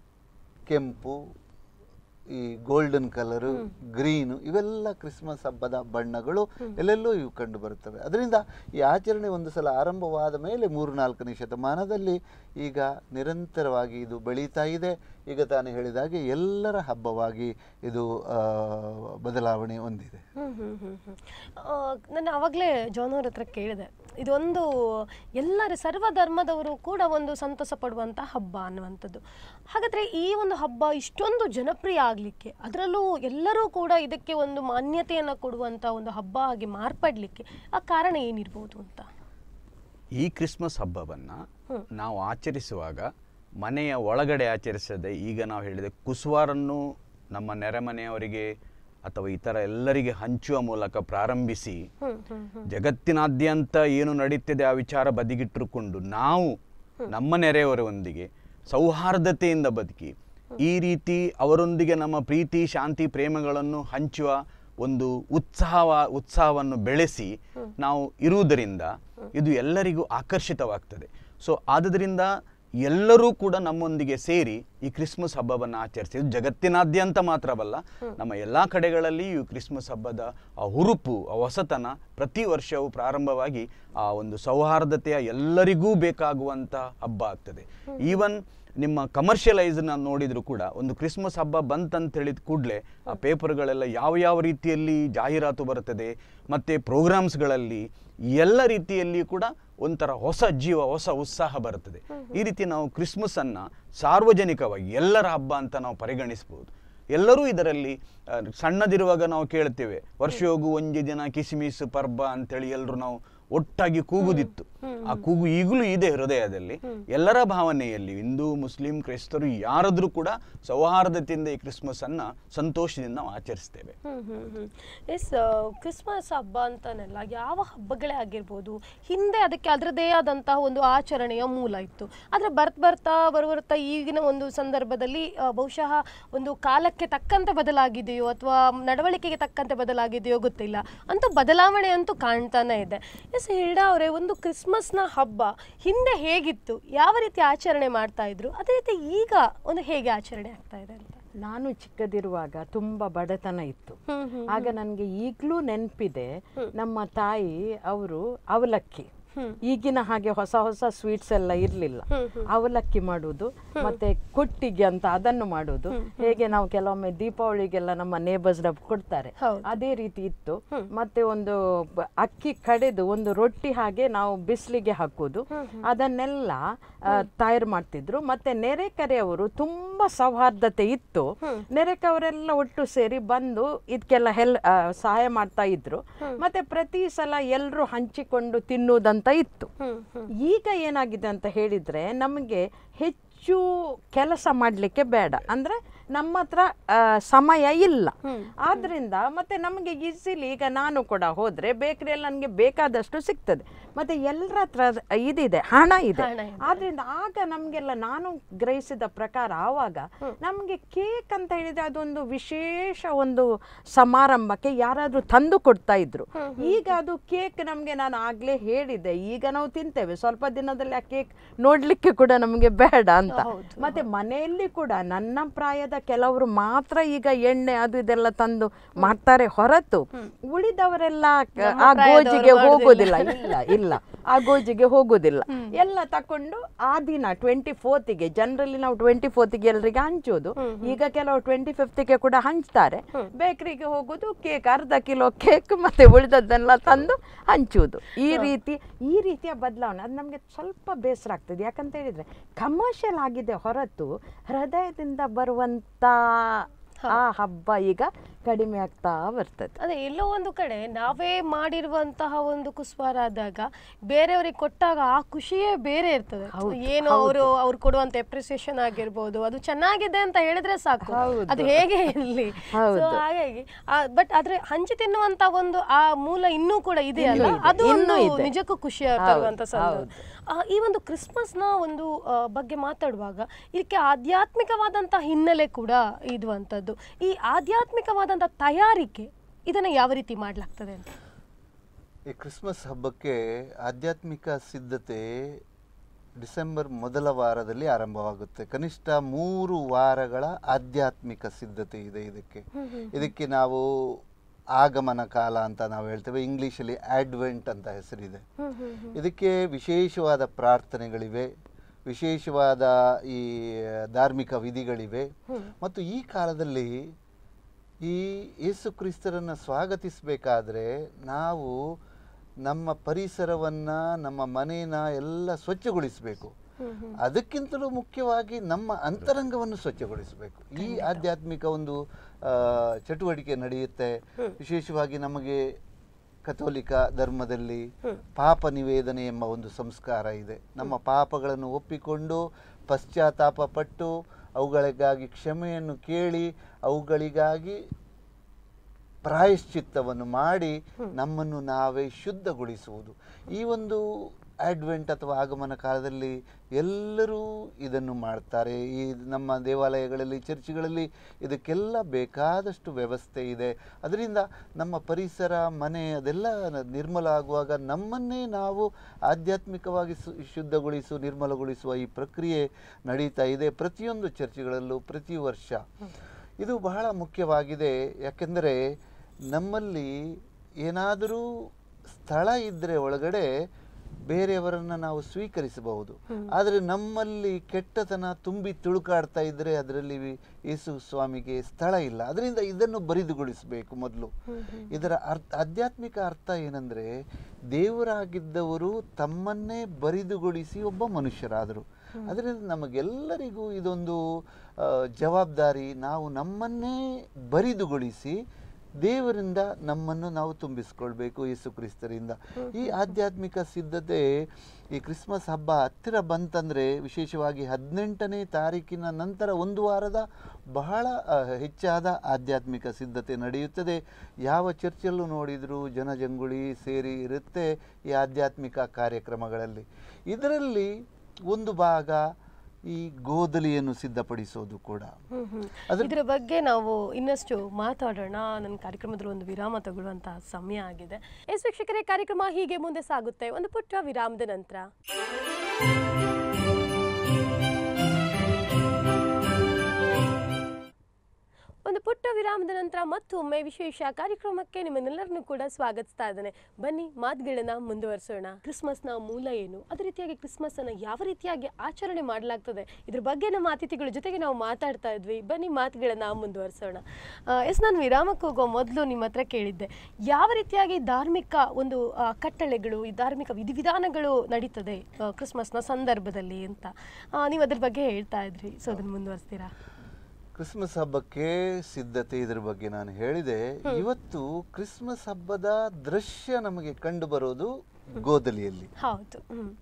ಕೆಂಪು ಈ ಗೋಲ್ಡನ್ ಕಲರು ಗ್ರೀನು ಇವೆಲ್ಲ ಕ್ರಿಸ್ಮಸ್ ಹಬ್ಬದ ಬಣ್ಣಗಳು ಎಲ್ಲೆಲ್ಲೂ ಇವು ಕಂಡು ಬರುತ್ತವೆ ಅದರಿಂದ ಈ ಆಚರಣೆ ಒಂದು ಸಲ ಆರಂಭವಾದ ಮೇಲೆ ಮೂರು ನಾಲ್ಕನೇ ಶತಮಾನದಲ್ಲಿ ಈಗ ನಿರಂತರವಾಗಿ ಇದು ಬೆಳೀತಾ ಇದೆ ಈಗ ತಾನು ಹೇಳಿದಾಗೆ ಎಲ್ಲರ ಹಬ್ಬವಾಗಿ ಇದು ಆ, ಬದಲಾವಣೆ ಹೊಂದಿದೆ ಹ್ಮ್ ಹ್ಮ್ ಹ್ಮ್ ಹ್ಮ್. ಆ, ನಾನು ಅವಾಗಲೇ ಜಾನ್ ಅವ್ರ ಹತ್ರ ಕೇಳಿದೆ ಇದೊಂದು ಎಲ್ಲರ ಸರ್ವ ಧರ್ಮದವರು ಕೂಡ ಒಂದು ಸಂತೋಷ ಪಡುವಂಥ ಹಬ್ಬ ಅನ್ನುವಂಥದ್ದು ಹಾಗಾದರೆ ಈ ಒಂದು ಹಬ್ಬ ಇಷ್ಟೊಂದು ಜನಪ್ರಿಯ ಆಗಲಿಕ್ಕೆ ಅದರಲ್ಲೂ ಎಲ್ಲರೂ ಕೂಡ ಇದಕ್ಕೆ ಒಂದು ಮಾನ್ಯತೆಯನ್ನು ಕೊಡುವಂಥ ಒಂದು ಹಬ್ಬ ಆಗಿ ಮಾರ್ಪಡಲಿಕ್ಕೆ ಆ ಕಾರಣ ಏನಿರ್ಬೋದು ಅಂತ ಈ ಕ್ರಿಸ್ಮಸ್ ಹಬ್ಬವನ್ನು ನಾವು ಆಚರಿಸುವಾಗ ಮನೆಯ ಒಳಗಡೆ ಆಚರಿಸದೆ ಈಗ ನಾವು ಹೇಳಿದೆ ಕುಸುವಾರನ್ನು ನಮ್ಮ ನೆರೆಮನೆಯವರಿಗೆ ಅಥವಾ ಇತರ ಎಲ್ಲರಿಗೆ ಹಂಚುವ ಮೂಲಕ ಪ್ರಾರಂಭಿಸಿ ಹ್ಮ್ ಹ್ಮ್ ಹ್ಮ್ ಜಗತ್ತಿನಾದ್ಯಂತ ಏನು ನಡೀತಿದೆ ಆ ವಿಚಾರ ಬದಿಗಿಟ್ಟುಕೊಂಡು ನಾವು ನಮ್ಮ ನೆರೆಯವರೊಂದಿಗೆ ಸೌಹಾರ್ದತೆಯಿಂದ ಬದುಕಿ ಈ ರೀತಿ ಅವರೊಂದಿಗೆ ನಮ್ಮ ಪ್ರೀತಿ ಶಾಂತಿ ಪ್ರೇಮಗಳನ್ನು ಹಂಚುವ ಒಂದು ಉತ್ಸಾಹ ಉತ್ಸಾಹವನ್ನು ಬೆಳೆಸಿ ನಾವು ಇರುವುದರಿಂದ ಇದು ಎಲ್ಲರಿಗೂ ಆಕರ್ಷಿತವಾಗ್ತದೆ ಸೊ ಆದುದರಿಂದ ಎಲ್ಲರೂ ಕೂಡ ನಮ್ಮೊಂದಿಗೆ ಸೇರಿ ಈ ಕ್ರಿಸ್ಮಸ್ ಹಬ್ಬವನ್ನು ಆಚರಿಸಿ ಇದು ಜಗತ್ತಿನಾದ್ಯಂತ ಮಾತ್ರವಲ್ಲ ನಮ್ಮ ಎಲ್ಲ ಕಡೆಗಳಲ್ಲಿ ಈ ಕ್ರಿಸ್ಮಸ್ ಹಬ್ಬದ ಆ ಹುರುಪು ಆ ಹೊಸತನ ಪ್ರತಿ ವರ್ಷವೂ ಪ್ರಾರಂಭವಾಗಿ ಆ ಒಂದು ಸೌಹಾರ್ದತೆಯ ಎಲ್ಲರಿಗೂ ಬೇಕಾಗುವಂಥ ಹಬ್ಬ ಆಗ್ತದೆ ಈವನ್ ನಿಮ್ಮ ಕಮರ್ಷಿಯಲೈಸ್ನ ನೋಡಿದ್ರು ಕೂಡ ಒಂದು ಕ್ರಿಸ್ಮಸ್ ಹಬ್ಬ ಬಂತಂತ ಹೇಳಿದ ಕೂಡಲೇ ಆ ಪೇಪರ್ಗಳೆಲ್ಲ ಯಾವ ಯಾವ ರೀತಿಯಲ್ಲಿ ಜಾಹೀರಾತು ಬರುತ್ತದೆ ಮತ್ತು ಪ್ರೋಗ್ರಾಮ್ಸ್ಗಳಲ್ಲಿ ಎಲ್ಲ ರೀತಿಯಲ್ಲಿ ಕೂಡ ಒಂಥರ ಹೊಸ ಜೀವ ಹೊಸ ಉತ್ಸಾಹ ಬರುತ್ತದೆ ಈ ರೀತಿ ನಾವು ಕ್ರಿಸ್ಮಸ್ಸನ್ನು ಸಾರ್ವಜನಿಕವಾಗಿ ಎಲ್ಲರ ಹಬ್ಬ ಅಂತ ನಾವು ಪರಿಗಣಿಸ್ಬೋದು ಎಲ್ಲರೂ ಇದರಲ್ಲಿ ಆ, ಸಣ್ಣದಿರುವಾಗ ನಾವು ಕೇಳ್ತೇವೆ ವರ್ಷಯೋಗು ಒಂಜಿ ದಿನ ಕಿಸಿಮಿಸ್ ಪರ್ಬ ಅಂತೇಳಿ ಎಲ್ಲರೂ ನಾವು ಒಟ್ಟಾಗಿ ಕೂಗುದಿತ್ತು ಆ ಕೂಗು ಈಗಲೂ ಇದೆ ಹೃದಯದಲ್ಲಿ ಎಲ್ಲರ ಭಾವನೆಯಲ್ಲಿ ಹಿಂದೂ ಮುಸ್ಲಿಂ ಕ್ರೈಸ್ತರು ಯಾರಾದ್ರೂ ಕೂಡ ಸೌಹಾರ್ದತೆಯಿಂದ ಈ ಕ್ರಿಸ್ಮಸ್ ಅನ್ನ ಸಂತೋಷದಿಂದ ನಾವು ಆಚರಿಸ್ತೇವೆ ಎಸ್ ಕ್ರಿಸ್ಮಸ್ ಹಬ್ಬ ಅಂತಾನೆಲ್ಲ ಯಾವ ಹಬ್ಬಗಳೇ ಆಗಿರ್ಬೋದು ಹಿಂದೆ ಅದಕ್ಕೆ ಅದರದೇ ಆದಂತಹ ಒಂದು ಆಚರಣೆಯ ಮೂಲ ಇತ್ತು ಆದರೆ ಬರ್ತ ಬರ್ತಾ ಬರುವರ್ತಾ ಈಗಿನ ಒಂದು ಸಂದರ್ಭದಲ್ಲಿ ಆ, ಬಹುಶಃ ಒಂದು ಕಾಲಕ್ಕೆ ತಕ್ಕಂತೆ ಬದಲಾಗಿದೆಯೋ ಅಥವಾ ನಡವಳಿಕೆಗೆ ತಕ್ಕಂತೆ ಬದಲಾಗಿದೆಯೋ ಗೊತ್ತಿಲ್ಲ ಅಂತೂ ಬದಲಾವಣೆ ಅಂತೂ ಕಾಣ್ತಾನೆ ಇದೆ ಎಸ್ ಹಿಲ್ಡಾ ಅವರೇ ಒಂದು ಕ್ರಿಸ್ಮಸ್ನ ಹಬ್ಬ ಹಿಂದೆ ಹೇಗಿತ್ತು ಯಾವ ರೀತಿ ಆಚರಣೆ ಮಾಡ್ತಾ ಇದ್ರು ಅದೇ ರೀತಿ ಈಗ ಒಂದು ಹೇಗೆ ಆಚರಣೆ ಆಗ್ತಾ ಇದೆ ಅಂತ ನಾನು ಚಿಕ್ಕದಿರುವಾಗ ತುಂಬಾ ಬಡತನ ಇತ್ತು ಹ್ಮ್ ಹ್ಮ್ ಆಗ ನನಗೆ ಈಗಲೂ ನೆನಪಿದೆ ನಮ್ಮ ತಾಯಿ ಅವರು ಅವಲಕ್ಕಿ ಈಗಿನ ಹಾಗೆ ಹೊಸ ಹೊಸ ಸ್ವೀಟ್ಸ್ ಎಲ್ಲ ಇರಲಿಲ್ಲ ಅವಲಕ್ಕಿ ಮಾಡುವುದು ಮತ್ತೆ ಕೊಟ್ಟಿಗೆ ಅಂತ ಅದನ್ನು ಮಾಡುವುದು ಹೇಗೆ ನಾವು ಕೆಲವೊಮ್ಮೆ ದೀಪಾವಳಿಗೆಲ್ಲ ನಮ್ಮ ನೇಬರ್ಸ್ ಡಬ್ ಕೊಡ್ತಾರೆ ಹೌದು. ಅದೇ ರೀತಿ ಇತ್ತು ಮತ್ತೆ ಒಂದು ಬ- ಅಕ್ಕಿ ಕಡೆದು ಒಂದು ರೊಟ್ಟಿ ಹಾಗೆ ನಾವು ಬಿಸಿಲಿಗೆ ಹಾಕುವುದು ಅದನ್ನೆಲ್ಲ ತಯಾರು ಮಾಡ್ತಿದ್ರು ಮತ್ತೆ ನೆರೆಕರೆಯವರು ತುಂಬಾ ಸೌಹಾರ್ದತೆ ಇತ್ತು ನೆರೆಕವರೆಲ್ಲ ಒಟ್ಟು ಸೇರಿ ಬಂದು ಇದಕ್ಕೆಲ್ಲ ಹೆಲ್ ಆ, ಸಹಾಯ ಮಾಡ್ತಾ ಇದ್ರು ಮತ್ತೆ ಪ್ರತಿ ಸಲ ಎಲ್ಲರೂ ಹಂಚಿಕೊಂಡು ತಿನ್ನುವುದಂತ ಇತ್ತು ಈಗ ಏನಾಗಿದೆ ಅಂತ ಹೇಳಿದ್ರೆ ನಮಗೆ ಹೆಚ್ಚು ಕೆಲಸ ಮಾಡಲಿಕ್ಕೆ ಬೇಡ ಅಂದ್ರೆ ನಮ್ಮ ಹತ್ರ ಆ, ಸಮಯ ಇಲ್ಲ ಆದ್ರಿಂದ ಮತ್ತೆ ನಮಗೆ ಈಸಿಲಿ ಈಗ ನಾನು ಕೂಡ ಹೋದ್ರೆ ಬೇಕರಿಯಲ್ಲಿ ನನಗೆ ಬೇಕಾದಷ್ಟು ಸಿಗ್ತದೆ ಮತ್ತೆ ಎಲ್ಲರ ಹತ್ರ ಇದಿದೆ ಹಣ ಇದೆ ಹಣ ಇದೆ. ಆದ್ರಿಂದ ಆಗ ನಮಗೆಲ್ಲ ನಾನು ಗ್ರಹಿಸಿದ ಪ್ರಕಾರ ಆವಾಗ ನಮಗೆ ಕೇಕ್ ಅಂತ ಹೇಳಿದ್ರೆ ಅದೊಂದು ವಿಶೇಷ ಒಂದು ಸಮಾರಂಭಕ್ಕೆ ಯಾರಾದ್ರೂ ತಂದು ಕೊಡ್ತಾ ಇದ್ರು ಈಗ ಅದು ಕೇಕ್ ನಮಗೆ ನಾನು ಆಗ್ಲೇ ಹೇಳಿದೆ ಈಗ ನಾವು ತಿಂತೇವೆ ಸ್ವಲ್ಪ ದಿನದಲ್ಲಿ ಆ ಕೇಕ್ ನೋಡ್ಲಿಕ್ಕೆ ಕೂಡ ನಮಗೆ ಬೇಡ ಅಂತ ಮತ್ತೆ ಮನೆಯಲ್ಲಿ ಕೂಡ ನನ್ನ ಪ್ರಾಯದ ಕೆಲವರು ಮಾತ್ರ ಈಗ ಎಣ್ಣೆ ಅದು ಇದೆಲ್ಲ ತಂದು ಮಾಡ್ತಾರೆ ಹೊರತು ಉಳಿದವರೆಲ್ಲ ಕ- ಆ ಗೋಜಿಗೆ ಹೋಗೋದಿಲ್ಲ ಇಲ್ಲ ಇಲ್ಲ ಆ ಗೋಜಿಗೆ ಹೋಗೋದಿಲ್ಲ ಎಲ್ಲ ತಕೊಂಡು ಆ ದಿನ ಟ್ವೆಂಟಿ ಫೋರ್ತಿಗೆ ಜನರಲಿ ನಾವು ಟ್ವೆಂಟಿ ಫೋರ್ತಿಗೆ ಎಲ್ರಿಗೆ ಹಂಚೋದು ಈಗ ಕೆಲವು ಟ್ವೆಂಟಿ ಫಿಫ್ತಿಗೆ ಕೂಡ ಹಂಚ್ತಾರೆ ಬೇಕರಿಗೆ ಹೋಗೋದು ಕೇಕ್ ಅರ್ಧ ಕಿಲೋ ಕೇಕ್ ಮತ್ತೆ ಉಳಿದದ್ದೆಲ್ಲ ತಂದು ಹಂಚುವುದು ಈ ರೀತಿ ಈ ರೀತಿಯ ಬದಲಾವಣೆ ಅದು ನಮಗೆ ಸ್ವಲ್ಪ ಬೇಸರ ಆಗ್ತದೆ ಯಾಕಂತ ಹೇಳಿದ್ರೆ ಕಮರ್ಷಿಯಲ್ ಆಗಿದೆ ಹೊರತು ಹೃದಯದಿಂದ ಬರುವಂತ ಆ ಹಬ್ಬ ಈಗ ಕಡಿಮೆ ಆಗ್ತಾ ಬರ್ತದೆ ಅದೇ ಎಲ್ಲೋ ಒಂದು ಕಡೆ ನಾವೇ ಮಾಡಿರುವಂತಹ ಒಂದು ಕುಸ್ವಾರ ಆದಾಗ ಬೇರೆಯವರಿಗೆ ಕೊಟ್ಟಾಗ ಆ ಖುಷಿಯೇ ಬೇರೆ ಇರ್ತದೆ ಏನು ಅವರು ಅವ್ರು ಕೊಡುವಂತ ಎಪ್ರಿಸಿಯೇಷನ್ ಆಗಿರ್ಬೋದು ಅದು ಚೆನ್ನಾಗಿದೆ ಅಂತ ಹೇಳಿದ್ರೆ ಸಾಕು ಹೌದು. ಅದು ಹೇಗೆ ಇರಲಿ ಹೌದು. ಹಾಗಾಗಿ ಬಟ್ ಆದ್ರೆ ಹಂಚಿ ತಿನ್ನುವಂತ ಒಂದು ಆ ಮೂಲ ಇನ್ನೂ ಕೂಡ ಇದೆಯಲ್ಲ ಇನ್ನೂ ಇದೆ, ಅದು ಇನ್ನೂ ಒಂದು ಇದೆ. ನಿಜಕ್ಕೂ ಖುಷಿ ಹೌದು, ತರುವಂತ ಸಂದರ್ಭ ಹೌದು. ಆ, ಈ ಒಂದು ಕ್ರಿಸ್ಮಸ್ನ ಒಂದು ಆ, ಬಗ್ಗೆ ಮಾತಾಡುವಾಗ ಇದಕ್ಕೆ ಆಧ್ಯಾತ್ಮಿಕವಾದಂಥ ಹಿನ್ನೆಲೆ ಕೂಡ ಇರುವಂಥದ್ದು ಈ ಆಧ್ಯಾತ್ಮಿಕವಾದಂಥ ತಯಾರಿಕೆ ಇದನ್ನ ಯಾವ ರೀತಿ ಮಾಡಲಾಗ್ತದೆ ಅಂತ ಈ ಕ್ರಿಸ್ಮಸ್ ಹಬ್ಬಕ್ಕೆ ಆಧ್ಯಾತ್ಮಿಕ ಸಿದ್ಧತೆ ಡಿಸೆಂಬರ್ ಮೊದಲ ವಾರದಲ್ಲಿ ಆರಂಭವಾಗುತ್ತೆ ಕನಿಷ್ಠ ಮೂರು ವಾರಗಳ ಆಧ್ಯಾತ್ಮಿಕ ಸಿದ್ಧತೆ ಇದೆ ಇದಕ್ಕೆ ಇದಕ್ಕೆ ನಾವು ಆಗಮನ ಕಾಲ ಅಂತ ನಾವು ಹೇಳ್ತೇವೆ ಇಂಗ್ಲೀಷಲ್ಲಿ ಆಡ್ವೆಂಟ್ ಅಂತ ಹೆಸರಿದೆ ಇದಕ್ಕೆ ವಿಶೇಷವಾದ ಪ್ರಾರ್ಥನೆಗಳಿವೆ ವಿಶೇಷವಾದ ಈ ಧಾರ್ಮಿಕ ವಿಧಿಗಳಿವೆ ಮತ್ತು ಈ ಕಾಲದಲ್ಲಿ ಈ ಯೇಸು ಕ್ರಿಸ್ತರನ್ನು ಸ್ವಾಗತಿಸಬೇಕಾದ್ರೆ ನಾವು ನಮ್ಮ ಪರಿಸರವನ್ನ ನಮ್ಮ ಮನೇನ ಎಲ್ಲ ಸ್ವಚ್ಛಗೊಳಿಸಬೇಕು ಅದಕ್ಕಿಂತಲೂ ಮುಖ್ಯವಾಗಿ ನಮ್ಮ ಅಂತರಂಗವನ್ನು ಸ್ವಚ್ಛಗೊಳಿಸಬೇಕು ಈ ಆಧ್ಯಾತ್ಮಿಕ ಒಂದು ಆ, ಚಟುವಟಿಕೆ ನಡೆಯುತ್ತೆ ವಿಶೇಷವಾಗಿ ನಮಗೆ ಕಥೋಲಿಕ ಧರ್ಮದಲ್ಲಿ ಪಾಪ ನಿವೇದನೆ ಎಂಬ ಒಂದು ಸಂಸ್ಕಾರ ಇದೆ ನಮ್ಮ ಪಾಪಗಳನ್ನು ಒಪ್ಪಿಕೊಂಡು ಪಶ್ಚಾತ್ತಾಪ ಪಟ್ಟು ಅವುಗಳಿಗಾಗಿ ಕ್ಷಮೆಯನ್ನು ಕೇಳಿ ಅವುಗಳಿಗಾಗಿ ಪ್ರಾಯಶ್ಚಿತ್ತವನ್ನು ಮಾಡಿ ನಮ್ಮನ್ನು ನಾವೇ ಶುದ್ಧಗೊಳಿಸುವುದು ಈ ಒಂದು ಅಡ್ವೆಂಟ್ ಅಥವಾ ಆಗಮನ ಕಾಲದಲ್ಲಿ ಎಲ್ಲರೂ ಇದನ್ನು ಮಾಡ್ತಾರೆ ಈ ನಮ್ಮ ದೇವಾಲಯಗಳಲ್ಲಿ ಚರ್ಚ್ಗಳಲ್ಲಿ ಇದಕ್ಕೆಲ್ಲ ಬೇಕಾದಷ್ಟು ವ್ಯವಸ್ಥೆ ಇದೆ ಅದರಿಂದ ನಮ್ಮ ಪರಿಸರ ಮನೆ ಅದೆಲ್ಲ ನ- ನಿರ್ಮಲ ಆಗುವಾಗ ನಮ್ಮನ್ನೇ ನಾವು ಆಧ್ಯಾತ್ಮಿಕವಾಗಿ ಸು ಶುದ್ಧಗೊಳಿಸು ನಿರ್ಮಲಗೊಳಿಸುವ ಈ ಪ್ರಕ್ರಿಯೆ ನಡೀತಾ ಇದೆ ಪ್ರತಿಯೊಂದು ಚರ್ಚ್ಗಳಲ್ಲೂ ಪ್ರತಿ ವರ್ಷ ಇದು ಬಹಳ ಮುಖ್ಯವಾಗಿದೆ ಯಾಕೆಂದರೆ ನಮ್ಮಲ್ಲಿ ಏನಾದರೂ ಸ್ಥಳ ಇದ್ದರೆ ಒಳಗಡೆ ಬೇರೆಯವರನ್ನು ನಾವು ಸ್ವೀಕರಿಸಬಹುದು ಆದರೆ ನಮ್ಮಲ್ಲಿ ಕೆಟ್ಟತನ ತುಂಬಿ ತುಳುಕಾಡ್ತಾ ಇದ್ದರೆ ಅದರಲ್ಲಿ ವಿ- ಯೇಸು ಸ್ವಾಮಿಗೆ ಸ್ಥಳ ಇಲ್ಲ ಅದರಿಂದ ಇದನ್ನು ಬರಿದುಗೊಳಿಸಬೇಕು ಮೊದಲು ಇದರ ಅರ್ಥ ಆಧ್ಯಾತ್ಮಿಕ ಅರ್ಥ ಏನಂದ್ರೆ ದೇವರಾಗಿದ್ದವರು ತಮ್ಮನ್ನೇ ಬರಿದುಗೊಳಿಸಿ ಒಬ್ಬ ಮನುಷ್ಯರಾದರು ಅದರಿಂದ ನಮಗೆಲ್ಲರಿಗೂ ಇದೊಂದು ಆ, ಜವಾಬ್ದಾರಿ ನಾವು ನಮ್ಮನ್ನೇ ಬರಿದುಗೊಳಿಸಿ ದೇವರಿಂದ ನಮ್ಮನ್ನು ನಾವು ತುಂಬಿಸ್ಕೊಳ್ಬೇಕು ಯೇಸು ಕ್ರಿಸ್ತರಿಂದ ಈ ಆಧ್ಯಾತ್ಮಿಕ ಸಿದ್ಧತೆ ಈ ಕ್ರಿಸ್ಮಸ್ ಹಬ್ಬ ಹತ್ತಿರ ಬಂತಂದ್ರೆ ವಿಶೇಷವಾಗಿ ಹದಿನೆಂಟನೇ ತಾರೀಕಿನ ನಂತರ ಒಂದು ವಾರದ ಬಹಳ ಆ, ಹೆಚ್ಚಾದ ಆಧ್ಯಾತ್ಮಿಕ ಸಿದ್ಧತೆ ನಡೆಯುತ್ತದೆ ಯಾವ ಚರ್ಚಲ್ಲೂ ನೋಡಿದರೂ ಜನಜಂಗುಳಿ ಸೇರಿ ಇರುತ್ತೆ ಈ ಆಧ್ಯಾತ್ಮಿಕ ಕಾರ್ಯಕ್ರಮಗಳಲ್ಲಿ ಇದರಲ್ಲಿ ಒಂದು ಭಾಗ ಈ ಗೋದಲಿಯನ್ನು ಸಿದ್ಧಪಡಿಸೋದು ಕೂಡ ಹ್ಮ್, ಹ್ಮ್. ಅದ್ರ- ಇದರ ಬಗ್ಗೆ ನಾವು ಇನ್ನಷ್ಟು ಮಾತಾಡೋಣ ನನ್ನ ಕಾರ್ಯಕ್ರಮದಲ್ಲಿ ಒಂದು ವಿರಾಮ ತಗೊಳ್ಳುವಂತಹ ಸಮಯ ಆಗಿದೆ ಎಸ್ ವೀಕ್ಷಕರೇ ಕಾರ್ಯಕ್ರಮ ಹೀಗೆ ಮುಂದೆ ಸಾಗುತ್ತೆ ಒಂದು ಪುಟ್ಟ ವಿರಾಮದ ನಂತರ ಒಂದು ಪುಟ್ಟ ವಿರಾಮದ ನಂತರ ಮತ್ತೊಮ್ಮೆ ವಿಶೇಷ ಕಾರ್ಯಕ್ರಮಕ್ಕೆ ನಿಮ್ಮನ್ನೆಲ್ಲರನ್ನೂ ಕೂಡ ಸ್ವಾಗತಿಸ್ತಾ ಇದ್ದೇನೆ ಬನ್ನಿ ಮಾತುಗಳನ್ನ ಮುಂದುವರಿಸೋಣ ಕ್ರಿಸ್ಮಸ್ನ ಮೂಲ ಏನು ಅದೇ ರೀತಿಯಾಗಿ ಕ್ರಿಸ್ಮಸ್ ಅನ್ನ ಯಾವ ರೀತಿಯಾಗಿ ಆಚರಣೆ ಮಾಡಲಾಗ್ತದೆ ಇದ್ರ ಬಗ್ಗೆ ನಮ್ಮ ಅತಿಥಿಗಳ ಜೊತೆಗೆ ನಾವು ಮಾತಾಡ್ತಾ ಇದ್ವಿ ಬನ್ನಿ ಮಾತುಗಳನ್ನ ಮುಂದುವರಿಸೋಣ ಆ, ಎಸ್ ನಾನು ವಿರಾಮಕ್ಕೆ ಹೋಗೋ ಮೊದಲು ನಿಮ್ಮ ಹತ್ರ ಕೇಳಿದ್ದೆ ಯಾವ ರೀತಿಯಾಗಿ ಧಾರ್ಮಿಕ ಒಂದು ಆ, ಕಟ್ಟಳೆಗಳು ಈ ಧಾರ್ಮಿಕ ವಿಧಿವಿಧಾನಗಳು ನಡೀತದೆ ಆ, ಕ್ರಿಸ್ಮಸ್ನ ಸಂದರ್ಭದಲ್ಲಿ ಅಂತ ಆ, ನೀವು ಅದ್ರ ಬಗ್ಗೆ ಹೇಳ್ತಾ ಇದ್ರಿ ಸೊ ಅದನ್ನ ಮುಂದುವರಿಸ್ತೀರಾ ಕ್ರಿಸ್ಮಸ್ ಹಬ್ಬಕ್ಕೆ ಸಿದ್ಧತೆ ಇದ್ರ ಬಗ್ಗೆ ನಾನು ಹೇಳಿದೆ ಇವತ್ತು ಕ್ರಿಸ್ಮಸ್ ಹಬ್ಬದ ದೃಶ್ಯ ನಮಗೆ ಕಂಡು ಬರೋದು ಗೋದಲಿಯಲ್ಲಿ ಹೌದು ಹ್ಮ್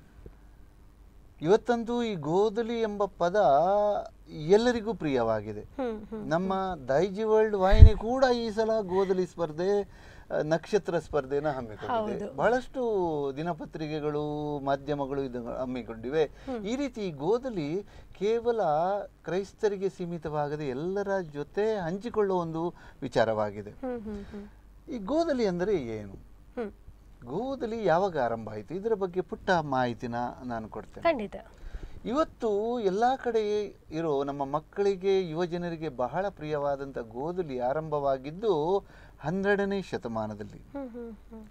ಇವತ್ತಂತೂ ಈ ಗೋದಲಿ ಎಂಬ ಪದ ಎಲ್ಲರಿಗೂ ಪ್ರಿಯವಾಗಿದೆ ಹ್ಮ್ ಹ್ಮ್ ನಮ್ಮ ದೈಜಿ ವರ್ಲ್ಡ್ ವಾಹಿನಿ ಕೂಡ ಈ ಸಲ ಗೋದಲಿ ಸ್ಪರ್ಧೆ ಆ, ನಕ್ಷತ್ರ ಸ್ಪರ್ಧೆನ ಹಮ್ಮಿಕೊಂಡಿದೆ ಬಹಳಷ್ಟು ದಿನಪತ್ರಿಕೆಗಳು ಮಾಧ್ಯಮಗಳು ಇದು ಹಮ್ಮಿಕೊಂಡಿವೆ ಈ ರೀತಿ ಈ ಗೋದಲಿ ಕೇವಲ ಕ್ರೈಸ್ತರಿಗೆ ಸೀಮಿತವಾಗದೆ ಎಲ್ಲರ ಜೊತೆ ಹಂಚಿಕೊಳ್ಳುವ ಒಂದು ವಿಚಾರವಾಗಿದೆ ಹ್ಮ್ ಹ್ಮ್ ಹ್ಮ್ ಈ ಗೋದಲಿ ಅಂದರೆ ಏನು ಹ್ಮ್ ಗೋದಲಿ ಯಾವಾಗ ಆರಂಭ ಆಯಿತು ಇದರ ಬಗ್ಗೆ ಪುಟ್ಟ ಮಾಹಿತಿನ ನಾನು ಕೊಡ್ತೇನೆ ಖಂಡಿತ ಇವತ್ತು ಎಲ್ಲ ಕಡೆ ಇರೋ ನಮ್ಮ ಮಕ್ಕಳಿಗೆ ಯುವ ಜನರಿಗೆ ಬಹಳ ಪ್ರಿಯವಾದಂಥ ಗೋಧುಲಿ ಆರಂಭವಾಗಿದ್ದು ಹನ್ನೆರಡನೇ ಶತಮಾನದಲ್ಲಿ ಹ್ಮ್ ಹ್ಮ್ ಹ್ಮ್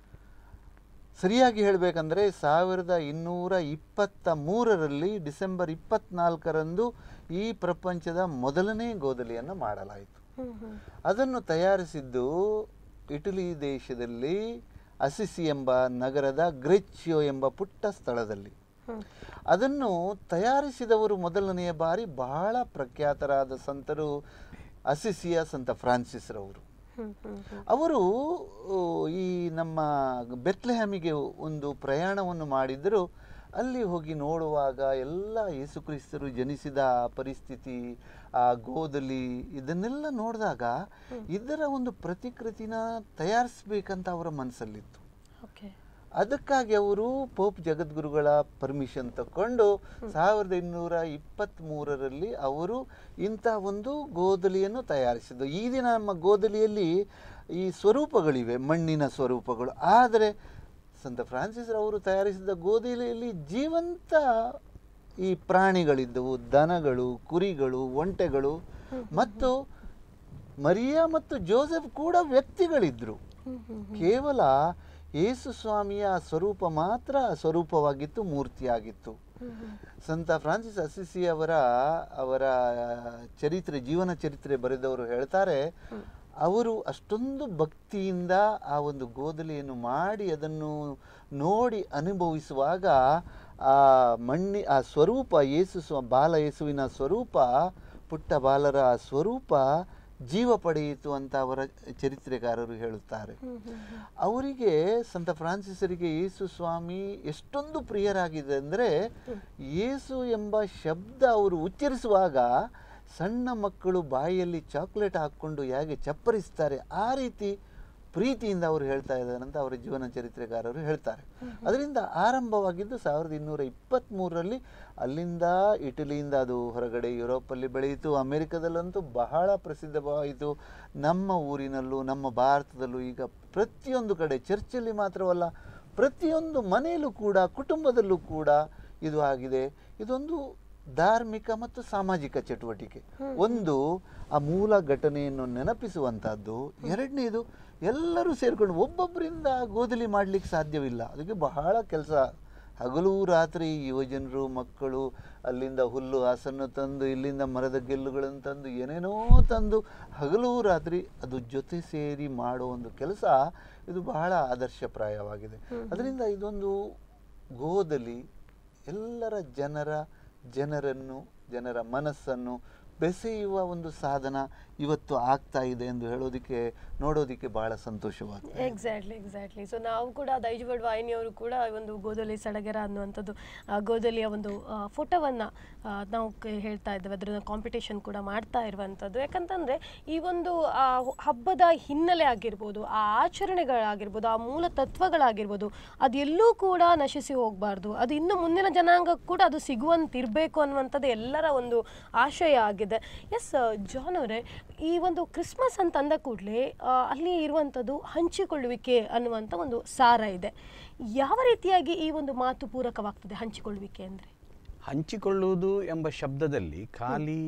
ಸರಿಯಾಗಿ ಹೇಳಬೇಕಂದ್ರೆ ಸಾವಿರದ ಇನ್ನೂರ ಇಪ್ಪತ್ತ ಮೂರರಲ್ಲಿ ಡಿಸೆಂಬರ್ ಇಪ್ಪತ್ನಾಲ್ಕರಂದು ಈ ಪ್ರಪಂಚದ ಮೊದಲನೇ ಗೋದಲಿಯನ್ನು ಮಾಡಲಾಯಿತು ಹ್ಮ್ ಹ್ಮ್ ಅದನ್ನು ತಯಾರಿಸಿದ್ದು ಇಟಲಿ ದೇಶದಲ್ಲಿ ಅಸಿಸಿ ಎಂಬ ನಗರದ ಗ್ರೆಚ್ಯೋ ಎಂಬ ಪುಟ್ಟ ಸ್ಥಳದಲ್ಲಿ ಹ್ಮ್ ಅದನ್ನು ತಯಾರಿಸಿದವರು ಮೊದಲನೆಯ ಬಾರಿ ಬಹಳ ಪ್ರಖ್ಯಾತರಾದ ಸಂತರು ಅಸಿಸಿಯ ಸಂತ ಫ್ರಾನ್ಸಿಸ್ ರವರು ಹ್ಮ್ ಹ್ಮ್ ಹ್ಮ್ ಅವರು ಆ, ಈ ನಮ್ಮ ಬೆತ್ಲೆಹಮಿಗೆ ಒಂದು ಪ್ರಯಾಣವನ್ನು ಮಾಡಿದ್ರು ಅಲ್ಲಿ ಹೋಗಿ ನೋಡುವಾಗ ಎಲ್ಲ ಯೇಸುಕ್ರಿಸ್ತರು ಜನಿಸಿದ ಆ ಪರಿಸ್ಥಿತಿ ಆ ಗೋದಲಿ ಇದನ್ನೆಲ್ಲ ನೋಡಿದಾಗ ಇದರ ಒಂದು ಪ್ರತಿಕೃತಿನ ತಯಾರಿಸ್ಬೇಕಂತ ಅವರ ಮನಸ್ಸಲ್ಲಿತ್ತು ಓಕೆ ಅದಕ್ಕಾಗಿ ಅವರು ಪೋಪ್ ಜಗದ್ಗುರುಗಳ ಪರ್ಮಿಷನ್ ತಕೊಂಡು ಸಾವಿರದ ಇನ್ನೂರ ಇಪ್ಪತ್ತ್ ಮೂರರಲ್ಲಿ ಅವರು ಇಂಥ ಒಂದು ಗೋದಲಿಯನ್ನು ತಯಾರಿಸಿದ್ದು ಈ ದಿನ ನಮ್ಮ ಗೋದಲಿಯಲ್ಲಿ ಈ ಸ್ವರೂಪಗಳಿವೆ ಮಣ್ಣಿನ ಸ್ವರೂಪಗಳು ಆದರೆ ಸಂತ ಫ್ರಾನ್ಸಿಸ್ ಅವರು ತಯಾರಿಸಿದ ಗೋದಲಿಯಲ್ಲಿ ಜೀವಂತ ಈ ಪ್ರಾಣಿಗಳಿದ್ದವು ದನಗಳು ಕುರಿಗಳು ಒಂಟೆಗಳು ಮತ್ತು ಮರಿಯಾ ಮತ್ತು ಜೋಸೆಫ್ ಕೂಡ ವ್ಯಕ್ತಿಗಳಿದ್ರು ಹ್ಮ್ ಹ್ಮ್ ಕೇವಲ ಯೇಸು ಸ್ವಾಮಿಯ ಸ್ವರೂಪ ಮಾತ್ರ ಸ್ವರೂಪವಾಗಿತ್ತು ಮೂರ್ತಿಯಾಗಿತ್ತು ಹ್ಮ್ ಹ್ಮ್ ಸಂತ ಫ್ರಾನ್ಸಿಸ್ ಅಸಿಸಿ ಅವರ ಅವರ ಚರಿತ್ರೆ ಜೀವನ ಚರಿತ್ರೆ ಬರೆದವರು ಹೇಳ್ತಾರೆ ಅವರು ಅಷ್ಟೊಂದು ಭಕ್ತಿಯಿಂದ ಆ ಒಂದು ಗೋದಲಿಯನ್ನು ಮಾಡಿ ಅದನ್ನು ನೋಡಿ ಅನುಭವಿಸುವಾಗ ಆ ಮಣ್ಣಿ ಆ ಸ್ವರೂಪ ಯೇಸು ಸ್ವ ಬಾಲ ಯೇಸುವಿನ ಸ್ವರೂಪ ಪುಟ್ಟ ಬಾಲರ ಆ ಸ್ವರೂಪ ಜೀವ ಪಡೆಯಿತು ಅಂತ ಅವರ ಚರಿತ್ರೆಗಾರರು ಹೇಳುತ್ತಾರೆ ಹ್ಮ್ ಹ್ಮ್ ಹ್ಮ್ ಅವರಿಗೆ ಸಂತ ಫ್ರಾನ್ಸಿಸರಿಗೆ ಯೇಸು ಸ್ವಾಮಿ ಎಷ್ಟೊಂದು ಪ್ರಿಯರಾಗಿದೆ ಅಂದರೆ ಯೇಸು ಎಂಬ ಶಬ್ದ ಅವರು ಉಚ್ಚರಿಸುವಾಗ ಸಣ್ಣ ಮಕ್ಕಳು ಬಾಯಿಯಲ್ಲಿ ಚಾಕ್ಲೇಟ್ ಹಾಕ್ಕೊಂಡು ಹೇಗೆ ಚಪ್ಪರಿಸ್ತಾರೆ ಆ ರೀತಿ ಪ್ರೀತಿಯಿಂದ ಅವರು ಹೇಳ್ತಾ ಇದ್ದಾರೆ ಅಂತ ಅವರ ಜೀವನ ಚರಿತ್ರೆಗಾರರು ಹೇಳ್ತಾರೆ ಅದರಿಂದ ಆರಂಭವಾಗಿದ್ದು ಸಾವಿರದ ಇನ್ನೂರ ಇಪ್ಪತ್ತ್ಮೂರರಲ್ಲಿ ಅಲ್ಲಿಂದ ಇಟಲಿಯಿಂದ ಅದು ಹೊರಗಡೆ ಯುರೋಪಲ್ಲಿ ಬೆಳೆಯಿತು ಅಮೆರಿಕದಲ್ಲಂತೂ ಬಹಳ ಪ್ರಸಿದ್ಧವಾಯಿತು ನಮ್ಮ ಊರಿನಲ್ಲೂ ನಮ್ಮ ಭಾರತದಲ್ಲೂ ಈಗ ಪ್ರತಿಯೊಂದು ಕಡೆ ಚರ್ಚಲ್ಲಿ ಮಾತ್ರವಲ್ಲ ಪ್ರತಿಯೊಂದು ಮನೆಯಲ್ಲೂ ಕೂಡ ಕುಟುಂಬದಲ್ಲೂ ಕೂಡ ಇದು ಆಗಿದೆ ಇದೊಂದು ಧಾರ್ಮಿಕ ಮತ್ತು ಸಾಮಾಜಿಕ ಚಟುವಟಿಕೆ ಒಂದು ಆ ಮೂಲ ಘಟನೆಯನ್ನು ನೆನಪಿಸುವಂತಹದ್ದು ಎರಡನೇದು ಎಲ್ಲರೂ ಸೇರ್ಕೊಂಡು ಒಬ್ಬೊಬ್ಬರಿಂದ ಗೋದಲಿ ಮಾಡ್ಲಿಕ್ಕೆ ಸಾಧ್ಯವಿಲ್ಲ ಅದಕ್ಕೆ ಬಹಳ ಕೆಲಸ ಹಗಲು ರಾತ್ರಿ ಯುವಜನರು ಮಕ್ಕಳು ಅಲ್ಲಿಂದ ಹುಲ್ಲು ಹಾಸನ್ನು ತಂದು ಇಲ್ಲಿಂದ ಮರದ ಗೆಲ್ಲುಗಳನ್ನು ತಂದು ಏನೇನೋ ತಂದು ಹಗಲು ರಾತ್ರಿ ಅದು ಜೊತೆ ಸೇರಿ ಮಾಡೋ ಒಂದು ಕೆಲಸ ಇದು ಬಹಳ ಆದರ್ಶಪ್ರಾಯವಾಗಿದೆ ಅದರಿಂದ ಇದೊಂದು ಗೋದಲಿ ಎಲ್ಲರ ಜನರ ಜನರನ್ನು ಜನರ ಮನಸ್ಸನ್ನು ಬೆಸೆಯುವ ಒಂದು ಸಾಧನ ಇವತ್ತು ಆಗ್ತಾ ಇದೆ ಎಂದು ಹೇಳೋದಕ್ಕೆ ನೋಡೋದಕ್ಕೆ ಬಹಳ ಸಂತೋಷವಾಗ್ತದೆ ಎಕ್ಸಾಕ್ಟ್ಲಿ ಎಕ್ಸಾಕ್ಟ್ಲಿ ಸೊ ನಾವು ಕೂಡ ದೈಜವಡ್ ವಾಹಿನಿಯವರು ಕೂಡ ಒಂದು ಗೋದಲಿ ಸಡಗರ ಅನ್ನುವಂಥದ್ದು ಆ, ಗೋದಲಿಯ ಒಂದು ಫೋಟೋವನ್ನು ನಾವು ಕ- ಹೇಳ್ತಾ ಇದ್ದೇವೆ ಅದರ ಕಾಂಪಿಟೇಷನ್ ಕೂಡ ಮಾಡ್ತಾ ಇರುವಂಥದ್ದು ಯಾಕಂತಂದರೆ ಈ ಒಂದು ಆ, ಹಬ್ಬದ ಹಿನ್ನೆಲೆ ಆಗಿರ್ಬೋದು ಆ ಆಚರಣೆಗಳಾಗಿರ್ಬೋದು ಆ ಮೂಲ ತತ್ವಗಳಾಗಿರ್ಬೋದು ಅದೆಲ್ಲೂ ಕೂಡ ನಶಿಸಿ ಹೋಗಬಾರ್ದು ಅದು ಇನ್ನು ಮುಂದಿನ ಜನಾಂಗಕ್ಕೆ ಕೂಡ ಅದು ಸಿಗುವಂತಿರಬೇಕು ಅನ್ನುವಂಥದ್ದು ಎಲ್ಲರ ಒಂದು ಆಶಯ ಆಗಿದೆ ಎಸ್ ಜಾನ್ ಅವರೇ ಈ ಒಂದು ಕ್ರಿಸ್ಮಸ್ ಅಂತ ಅಂದ ಕೂಡಲೇ ಅಲ್ಲಿ ಇರುವಂಥದ್ದು ಹಂಚಿಕೊಳ್ಳುವಿಕೆ ಅನ್ನುವಂಥ ಒಂದು ಸಾರ ಇದೆ ಯಾವ ರೀತಿಯಾಗಿ ಈ ಒಂದು ಮಾತು ಪೂರಕವಾಗ್ತದೆ ಹಂಚಿಕೊಳ್ಳುವಿಕೆ ಅಂದರೆ ಹಂಚಿಕೊಳ್ಳುವುದು ಎಂಬ ಶಬ್ದದಲ್ಲಿ ಖಾಲಿ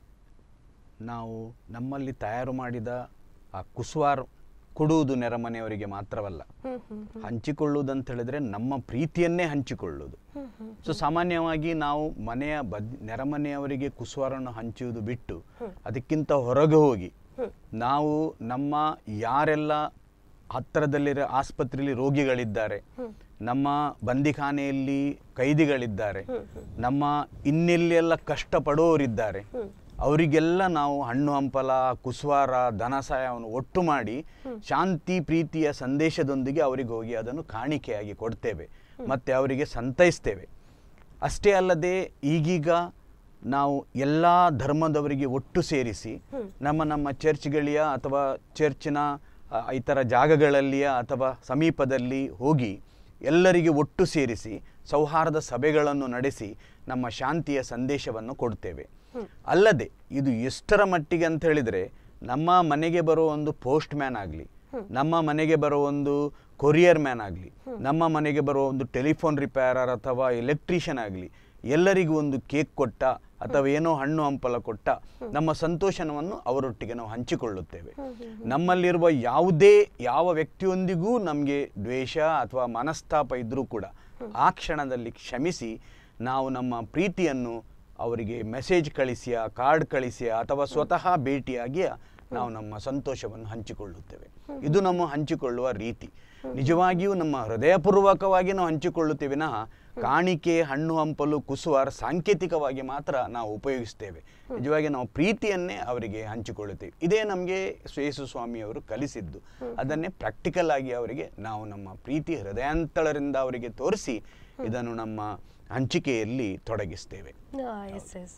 ನಾವು ನಮ್ಮಲ್ಲಿ ತಯಾರು ಮಾಡಿದ ಆ ಕುಸ್ವಾರ್ ಕೊಡುವುದು ನೆರೆಮನೆಯವರಿಗೆ ಮಾತ್ರವಲ್ಲ ಹ್ಮ್ ಹ್ಮ್ ಹಂಚಿಕೊಳ್ಳುವುದು ಅಂತ ಹೇಳಿದ್ರೆ ನಮ್ಮ ಪ್ರೀತಿಯನ್ನೇ ಹಂಚಿಕೊಳ್ಳುವುದು ಹ್ಮ್ ಹ್ಮ್ ಸೊ ಸಾಮಾನ್ಯವಾಗಿ ನಾವು ಮನೆಯ ಬದ್ ನೆರೆಮನೆಯವರಿಗೆ ಕುಸ್ವಾರನ್ನು ಹಂಚುವುದು ಬಿಟ್ಟು ಅದಕ್ಕಿಂತ ಹೊರಗೆ ಹೋಗಿ ನಾವು ನಮ್ಮ ಯಾರೆಲ್ಲ ಹತ್ತಿರದಲ್ಲಿರೋ ಆಸ್ಪತ್ರೆಯಲ್ಲಿ ರೋಗಿಗಳಿದ್ದಾರೆ ನಮ್ಮ ಬಂದಿಖಾನೆಯಲ್ಲಿ ಕೈದಿಗಳಿದ್ದಾರೆ ನಮ್ಮ ಇನ್ನೆಲ್ಲೆಲ್ಲ ಕಷ್ಟಪಡೋರಿದ್ದಾರೆ ಅವರಿಗೆಲ್ಲ ನಾವು ಹಣ್ಣು ಹಂಪಲ ಕುಸ್ವಾರ ಧನ ಸಹಾಯವನ್ನು ಒಟ್ಟು ಮಾಡಿ ಶಾಂತಿ ಪ್ರೀತಿಯ ಸಂದೇಶದೊಂದಿಗೆ ಅವರಿಗೆ ಹೋಗಿ ಅದನ್ನು ಕಾಣಿಕೆಯಾಗಿ ಕೊಡ್ತೇವೆ ಮತ್ತೆ ಅವರಿಗೆ ಸಂತೈಸ್ತೇವೆ ಅಷ್ಟೇ ಅಲ್ಲದೆ ಈಗೀಗ ನಾವು ಎಲ್ಲ ಧರ್ಮದವರಿಗೆ ಒಟ್ಟು ಸೇರಿಸಿ ನಮ್ಮ ನಮ್ಮ ಚರ್ಚ್ಗಳಿಯ ಅಥವಾ ಚರ್ಚಿನ ಆ, ಇತರ ಜಾಗಗಳಲ್ಲಿಯ ಅಥವಾ ಸಮೀಪದಲ್ಲಿ ಹೋಗಿ ಎಲ್ಲರಿಗೆ ಒಟ್ಟು ಸೇರಿಸಿ ಸೌಹಾರ್ದ ಸಭೆಗಳನ್ನು ನಡೆಸಿ ನಮ್ಮ ಶಾಂತಿಯ ಸಂದೇಶವನ್ನು ಕೊಡ್ತೇವೆ ಅಲ್ಲದೆ ಇದು ಎಷ್ಟರ ಮಟ್ಟಿಗೆ ಅಂತ ಹೇಳಿದರೆ ನಮ್ಮ ಮನೆಗೆ ಬರೋ ಒಂದು ಪೋಸ್ಟ್ ಮ್ಯಾನ್ ಆಗಲಿ ನಮ್ಮ ಮನೆಗೆ ಬರೋ ಒಂದು ಕೊರಿಯರ್ ಮ್ಯಾನ್ ಆಗಲಿ ನಮ್ಮ ಮನೆಗೆ ಬರೋ ಒಂದು ಟೆಲಿಫೋನ್ ರಿಪೇರರ್ ಅಥವಾ ಎಲೆಕ್ಟ್ರಿಷಿಯನ್ ಆಗಲಿ ಎಲ್ಲರಿಗೂ ಒಂದು ಕೇಕ್ ಕೊಟ್ಟ ಅಥವಾ ಏನೋ ಹಣ್ಣು ಹಂಪಲ ಕೊಟ್ಟ ನಮ್ಮ ಸಂತೋಷವನ್ನು ಅವರೊಟ್ಟಿಗೆ ನಾವು ಹಂಚಿಕೊಳ್ಳುತ್ತೇವೆ ನಮ್ಮಲ್ಲಿರುವ ಯಾವುದೇ ಯಾವ ವ್ಯಕ್ತಿಯೊಂದಿಗೂ ನಮಗೆ ದ್ವೇಷ ಅಥವಾ ಮನಸ್ತಾಪ ಇದ್ದರೂ ಕೂಡ ಆ ಕ್ಷಣದಲ್ಲಿ ಕ್ಷಮಿಸಿ ನಾವು ನಮ್ಮ ಪ್ರೀತಿಯನ್ನು ಅವರಿಗೆ ಮೆಸೇಜ್ ಕಳಿಸಿಯ ಕಾರ್ಡ್ ಕಳಿಸಿಯ ಅಥವಾ ಸ್ವತಃ ಭೇಟಿಯಾಗಿಯ ನಾವು ನಮ್ಮ ಸಂತೋಷವನ್ನು ಹಂಚಿಕೊಳ್ಳುತ್ತೇವೆ ಇದು ನಮ್ಮ ಹಂಚಿಕೊಳ್ಳುವ ರೀತಿ ನಿಜವಾಗಿಯೂ ನಮ್ಮ ಹೃದಯಪೂರ್ವಕವಾಗಿ ನಾವು ಹಂಚಿಕೊಳ್ಳುತ್ತೇವೆ ವಿನಃ ಕಾಣಿಕೆ ಹಣ್ಣು ಹಂಪಲು ಕುಸುವಾರ ಸಾಂಕೇತಿಕವಾಗಿ ಮಾತ್ರ ನಾವು ಉಪಯೋಗಿಸ್ತೇವೆ ನಿಜವಾಗಿ ನಾವು ಪ್ರೀತಿಯನ್ನೇ ಅವರಿಗೆ ಹಂಚಿಕೊಳ್ಳುತ್ತೇವೆ ಇದೇ ನಮಗೆ ಶ್ರೇಯಸು ಸ್ವಾಮಿಯವರು ಕಲಿಸಿದ್ದು ಅದನ್ನೇ ಪ್ರಾಕ್ಟಿಕಲ್ ಆಗಿ ಅವರಿಗೆ ನಾವು ನಮ್ಮ ಪ್ರೀತಿ ಹೃದಯಾಂತಳರಿಂದ ಅವರಿಗೆ ತೋರಿಸಿ ಇದನ್ನು ನಮ್ಮ ಹಂಚಿಕೆಯಲ್ಲಿ ತೊಡಗಿಸ್ತೇವೆ ಎಸ್ ಎಸ್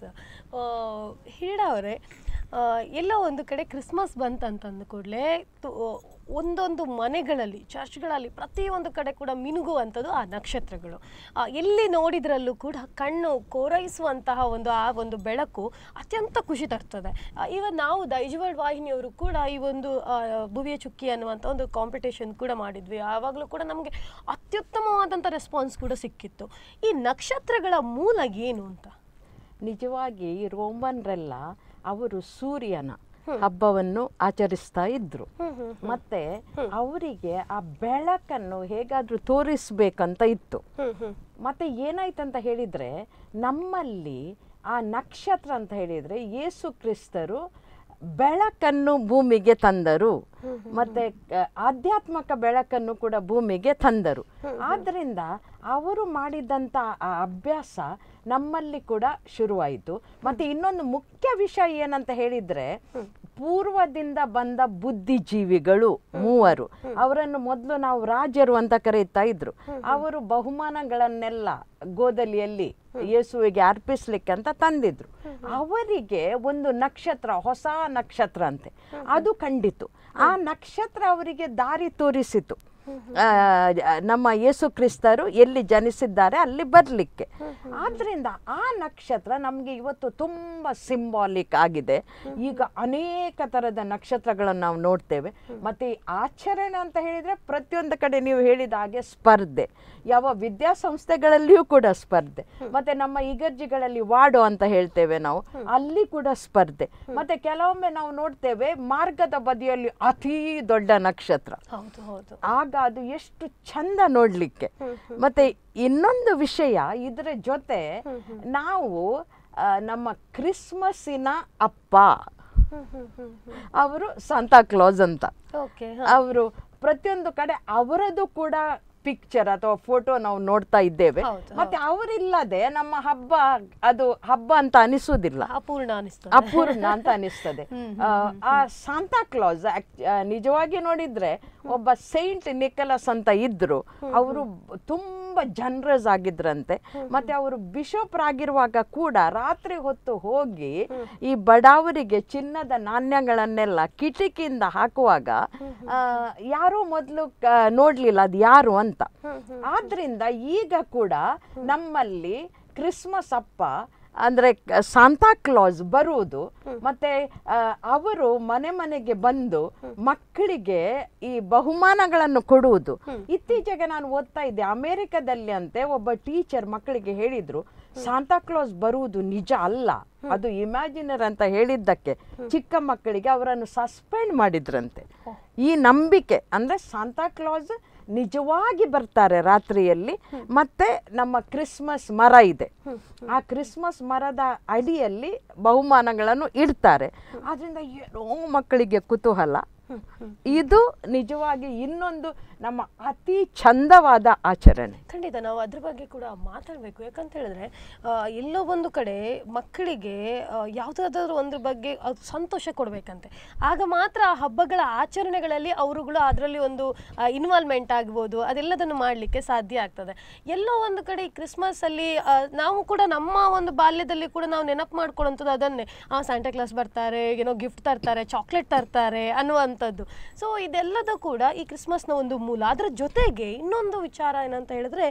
ಹಿರಡ ಅವರೇ ಎಲ್ಲೋ ಒಂದು ಕಡೆ ಕ್ರಿಸ್ಮಸ್ ಬಂತಂತಂದ ಕೂಡಲೇ ಒಂದೊಂದು ಮನೆಗಳಲ್ಲಿ ಚರ್ಚ್ಗಳಲ್ಲಿ ಪ್ರತಿಯೊಂದು ಕಡೆ ಕೂಡ ಮಿನುಗುವಂಥದ್ದು ಆ ನಕ್ಷತ್ರಗಳು ಆ, ಎಲ್ಲಿ ನೋಡಿದ್ರಲ್ಲೂ ಕೂಡ ಕಣ್ಣು ಕೋರೈಸುವಂತಹ ಒಂದು ಆ ಒಂದು ಬೆಳಕು ಅತ್ಯಂತ ಖುಷಿ ತರ್ತದೆ ಇವನ್ ನಾವು ದೈಜವರ್ಡ್ ವಾಹಿನಿಯವರು ಕೂಡ ಈ ಒಂದು ಆ, ಭುವಿಯ ಚುಕ್ಕಿ ಅನ್ನುವಂಥ ಒಂದು ಕಾಂಪಿಟೇಷನ್ ಕೂಡ ಮಾಡಿದ್ವಿ ಆವಾಗಲೂ ಕೂಡ ನಮಗೆ ಅತ್ಯುತ್ತಮವಾದಂಥ ರೆಸ್ಪಾನ್ಸ್ ಕೂಡ ಸಿಕ್ಕಿತ್ತು ಈ ನಕ್ಷತ್ರಗಳ ಮೂಲ ಏನು ಅಂತ ನಿಜವಾಗಿ ರೋಮನ್ರೆಲ್ಲ ಅವರು ಸೂರ್ಯನ ಹಬ್ಬವನ್ನು ಆಚರಿಸ್ತಾ ಇದ್ರು ಮತ್ತೆ ಅವರಿಗೆ ಆ ಬೆಳಕನ್ನು ಹೇಗಾದ್ರೂ ತೋರಿಸ್ಬೇಕಂತ ಇತ್ತು ಮತ್ತೆ ಏನಾಯ್ತಂತ ಹೇಳಿದ್ರೆ ನಮ್ಮಲ್ಲಿ ಆ ನಕ್ಷತ್ರ ಅಂತ ಹೇಳಿದ್ರೆ ಯೇಸು ಕ್ರಿಸ್ತರು ಬೆಳಕನ್ನು ಭೂಮಿಗೆ ತಂದರು ಮತ್ತೆ ಆ, ಆಧ್ಯಾತ್ಮಕ ಬೆಳಕನ್ನು ಕೂಡ ಭೂಮಿಗೆ ತಂದರು ಆದ್ರಿಂದ ಅವರು ಮಾಡಿದಂತ ಆ ಅಭ್ಯಾಸ ನಮ್ಮಲ್ಲಿ ಕೂಡ ಶುರುವಾಯಿತು ಮತ್ತೆ ಇನ್ನೊಂದು ಮುಖ್ಯ ವಿಷಯ ಏನಂತ ಹೇಳಿದ್ರೆ ಪೂರ್ವದಿಂದ ಬಂದ ಬುದ್ಧಿಜೀವಿಗಳು ಮೂವರು ಅವರನ್ನು ಮೊದಲು ನಾವು ರಾಜರು ಅಂತ ಕರೀತಾ ಇದ್ರು ಅವರು ಬಹುಮಾನಗಳನ್ನೆಲ್ಲ ಗೋದಲಿಯಲ್ಲಿ ಯೇಸುವಿಗೆ ಅರ್ಪಿಸ್ಲಿಕ್ಕೆ ಅಂತ ತಂದಿದ್ರು ಅವರಿಗೆ ಒಂದು ನಕ್ಷತ್ರ ಹೊಸ ನಕ್ಷತ್ರ ಅಂತೆ ಅದು ಕಂಡಿತು ಆ ನಕ್ಷತ್ರ ಅವರಿಗೆ ದಾರಿ ತೋರಿಸಿತು ಆ, ನಮ್ಮ ಯೇಸು ಕ್ರಿಸ್ತರು ಎಲ್ಲಿ ಜನಿಸಿದ್ದಾರೆ ಅಲ್ಲಿ ಬರಲಿಕ್ಕೆ ಆದ್ರಿಂದ ಆ ನಕ್ಷತ್ರ ನಮಗೆ ಇವತ್ತು ತುಂಬ ಸಿಂಬಾಲಿಕ್ ಆಗಿದೆ ಈಗ ಅನೇಕ ಥರದ ನಕ್ಷತ್ರಗಳನ್ನು ನಾವು ನೋಡ್ತೇವೆ ಮತ್ತೆ ಈ ಆಚರಣೆ ಅಂತ ಹೇಳಿದ್ರೆ ಪ್ರತಿಯೊಂದು ಕಡೆ ನೀವು ಹೇಳಿದ ಹಾಗೆ ಸ್ಪರ್ಧೆ ಯಾವ ವಿದ್ಯಾಸಂಸ್ಥೆಗಳಲ್ಲಿಯೂ ಕೂಡ ಸ್ಪರ್ಧೆ ಮತ್ತೆ ನಮ್ಮ ಇಗರ್ಜಿಗಳಲ್ಲಿ ವಾಡೋ ಅಂತ ಹೇಳ್ತೇವೆ ನಾವು ಅಲ್ಲಿ ಕೂಡ ಸ್ಪರ್ಧೆ ಮತ್ತೆ ಕೆಲವೊಮ್ಮೆ ನಾವು ನೋಡ್ತೇವೆ ಮಾರ್ಗದ ಬದಿಯಲ್ಲಿ ಅತೀ ದೊಡ್ಡ ನಕ್ಷತ್ರ ಹೌದು ಹೌದು ಆಗ ಅದು ಎಷ್ಟು ಚಂದ ನೋಡ್ಲಿಕ್ಕೆ ಮತ್ತೆ ಇನ್ನೊಂದು ವಿಷಯ ಇದರ ಜೊತೆ ನಾವು ಆ, ನಮ್ಮ ಕ್ರಿಸ್ಮಸ್ಸಿನ ಅಪ್ಪ ಅವರು ಸಾಂತಾ ಕ್ಲಾಸ್ ಅಂತ ಓಕೆ ಅವರು ಪ್ರತಿಯೊಂದು ಕಡೆ ಅವರದ್ದು ಕೂಡ ಪಿಕ್ಚರ್ ಅಥವಾ ಫೋಟೋ ನಾವು ನೋಡ್ತಾ ಇದ್ದೇವೆ ಹೌದು, ಮತ್ತೆ ಅವರಿಲ್ಲದೆ ನಮ್ಮ ಹಬ್ಬ ಅದು ಹಬ್ಬ ಅಂತ ಅನಿಸುವುದಿಲ್ಲ ಅಪೂರ್ಣ ಅನಿಸ್ತದೆ ಅಪೂರ್ಣ ಅಂತ ಅನಿಸ್ತದೆ ಆ, ಆ ಸಾಂತಾ ಕ್ಲಾಸ್ ನಿಜವಾಗಿ ನೋಡಿದ್ರೆ ಒಬ್ಬ ಸೈಂಟ್ ನಿಕಲಸ್ ಅಂತ ಇದ್ರು ಅವರು ತುಂಬಾ ಜನರಸ್ ಆಗಿದ್ರಂತೆ ಮತ್ತೆ ಅವರು ಬಿಷಪ್ ಆಗಿರುವಾಗ ಕೂಡ ರಾತ್ರಿ ಹೊತ್ತು ಹೋಗಿ ಈ ಬಡವರಿಗೆ ಚಿನ್ನದ ನಾಣ್ಯಗಳನ್ನೆಲ್ಲ ಕಿಟಕಿಯಿಂದ ಹಾಕುವಾಗ ಆ, ಯಾರೂ ಮೊದಲು ನೋಡ್ಲಿಲ್ಲ ಅದು ಯಾರು ಅಂತ ಆದ್ರಿಂದ ಈಗ ಕೂಡ ನಮ್ಮಲ್ಲಿ ಕ್ರಿಸ್ಮಸ್ ಹಬ್ಬ ಅಂದ್ರೆ ಕ- ಸಾಂತಾ ಕ್ಲಾಸ್ ಬರುವುದು ಮತ್ತೆ ಆ, ಅವರು ಮನೆ ಮನೆಗೆ ಬಂದು ಮಕ್ಕಳಿಗೆ ಈ ಬಹುಮಾನಗಳನ್ನು ಕೊಡುವುದು ಇತ್ತೀಚೆಗೆ ನಾನು ಓದ್ತಾ ಇದ್ದೆ ಅಮೆರಿಕದಲ್ಲಿ ಅಂತೆ ಒಬ್ಬ ಟೀಚರ್ ಮಕ್ಕಳಿಗೆ ಹೇಳಿದ್ರು ಸಾಂತಾ ಕ್ಲಾಸ್ ಬರುವುದು ನಿಜ ಅಲ್ಲ ಅದು ಇಮ್ಯಾಜಿನರ್ ಅಂತ ಹೇಳಿದ್ದಕ್ಕೆ ಚಿಕ್ಕ ಮಕ್ಕಳಿಗೆ ಅವರನ್ನು ಸಸ್ಪೆಂಡ್ ಮಾಡಿದ್ರಂತೆ ಈ ನಂಬಿಕೆ ಅಂದ್ರೆ ಸಾಂತಾ ಕ್ಲಾಸ್ ನಿಜವಾಗಿ ಬರ್ತಾರೆ ರಾತ್ರಿಯಲ್ಲಿ ಮತ್ತೆ ನಮ್ಮ ಕ್ರಿಸ್ಮಸ್ ಮರ ಇದೆ ಆ ಕ್ರಿಸ್ಮಸ್ ಮರದ ಅಡಿಯಲ್ಲಿ ಬಹುಮಾನಗಳನ್ನು ಇಡ್ತಾರೆ ಆದ್ರಿಂದ ಏನೋ ಮಕ್ಕಳಿಗೆ ಕುತೂಹಲ ಇದು ನಿಜವಾಗಿ ಇನ್ನೊಂದು ನಮ್ಮ ಅತಿ ಚಂದವಾದ ಆಚರಣೆ ಖಂಡಿತ ನಾವು ಅದ್ರ ಬಗ್ಗೆ ಕೂಡ ಮಾತಾಡಬೇಕು ಯಾಕಂತ ಹೇಳಿದ್ರೆ ಆ, ಎಲ್ಲೋ ಒಂದು ಕಡೆ ಮಕ್ಕಳಿಗೆ ಆ, ಯಾವುದಾದ್ರೂ ಒಂದ್ರ ಬಗ್ಗೆ ಅದು ಸಂತೋಷ ಕೊಡಬೇಕಂತೆ ಆಗ ಮಾತ್ರ ಆ ಹಬ್ಬಗಳ ಆಚರಣೆಗಳಲ್ಲಿ ಅವರುಗಳು ಅದರಲ್ಲಿ ಒಂದು ಇನ್ವಾಲ್ವ್ಮೆಂಟ್ ಆಗ್ಬೋದು ಅದೆಲ್ಲದನ್ನು ಮಾಡಲಿಕ್ಕೆ ಸಾಧ್ಯ ಆಗ್ತದೆ ಎಲ್ಲೋ ಒಂದು ಕಡೆ ಈ ಕ್ರಿಸ್ಮಸ್ ಅಲ್ಲಿ ಆ, ನಾವು ಕೂಡ ನಮ್ಮ ಒಂದು ಬಾಲ್ಯದಲ್ಲಿ ಕೂಡ ನಾವು ನೆನಪು ಮಾಡ್ಕೊಳ್ಳೋಂಥದ್ದು ಅದನ್ನೇ ಆ ಸ್ಯಾಂಟಾ ಕ್ಲಾಸ್ ಬರ್ತಾರೆ ಏನೋ ಗಿಫ್ಟ್ ತರ್ತಾರೆ ಚಾಕ್ಲೇಟ್ ತರ್ತಾರೆ ಅನ್ನುವಂಥದ್ದು ಸೊ ಇದೆಲ್ಲದ ಕೂಡ ಈ ಕ್ರಿಸ್ಮಸ್ನ ಒಂದು ಮೂಲ ಅದರ ಜೊತೆಗೆ ಇನ್ನೊಂದು ವಿಚಾರ ಏನಂತ ಹೇಳಿದ್ರೆ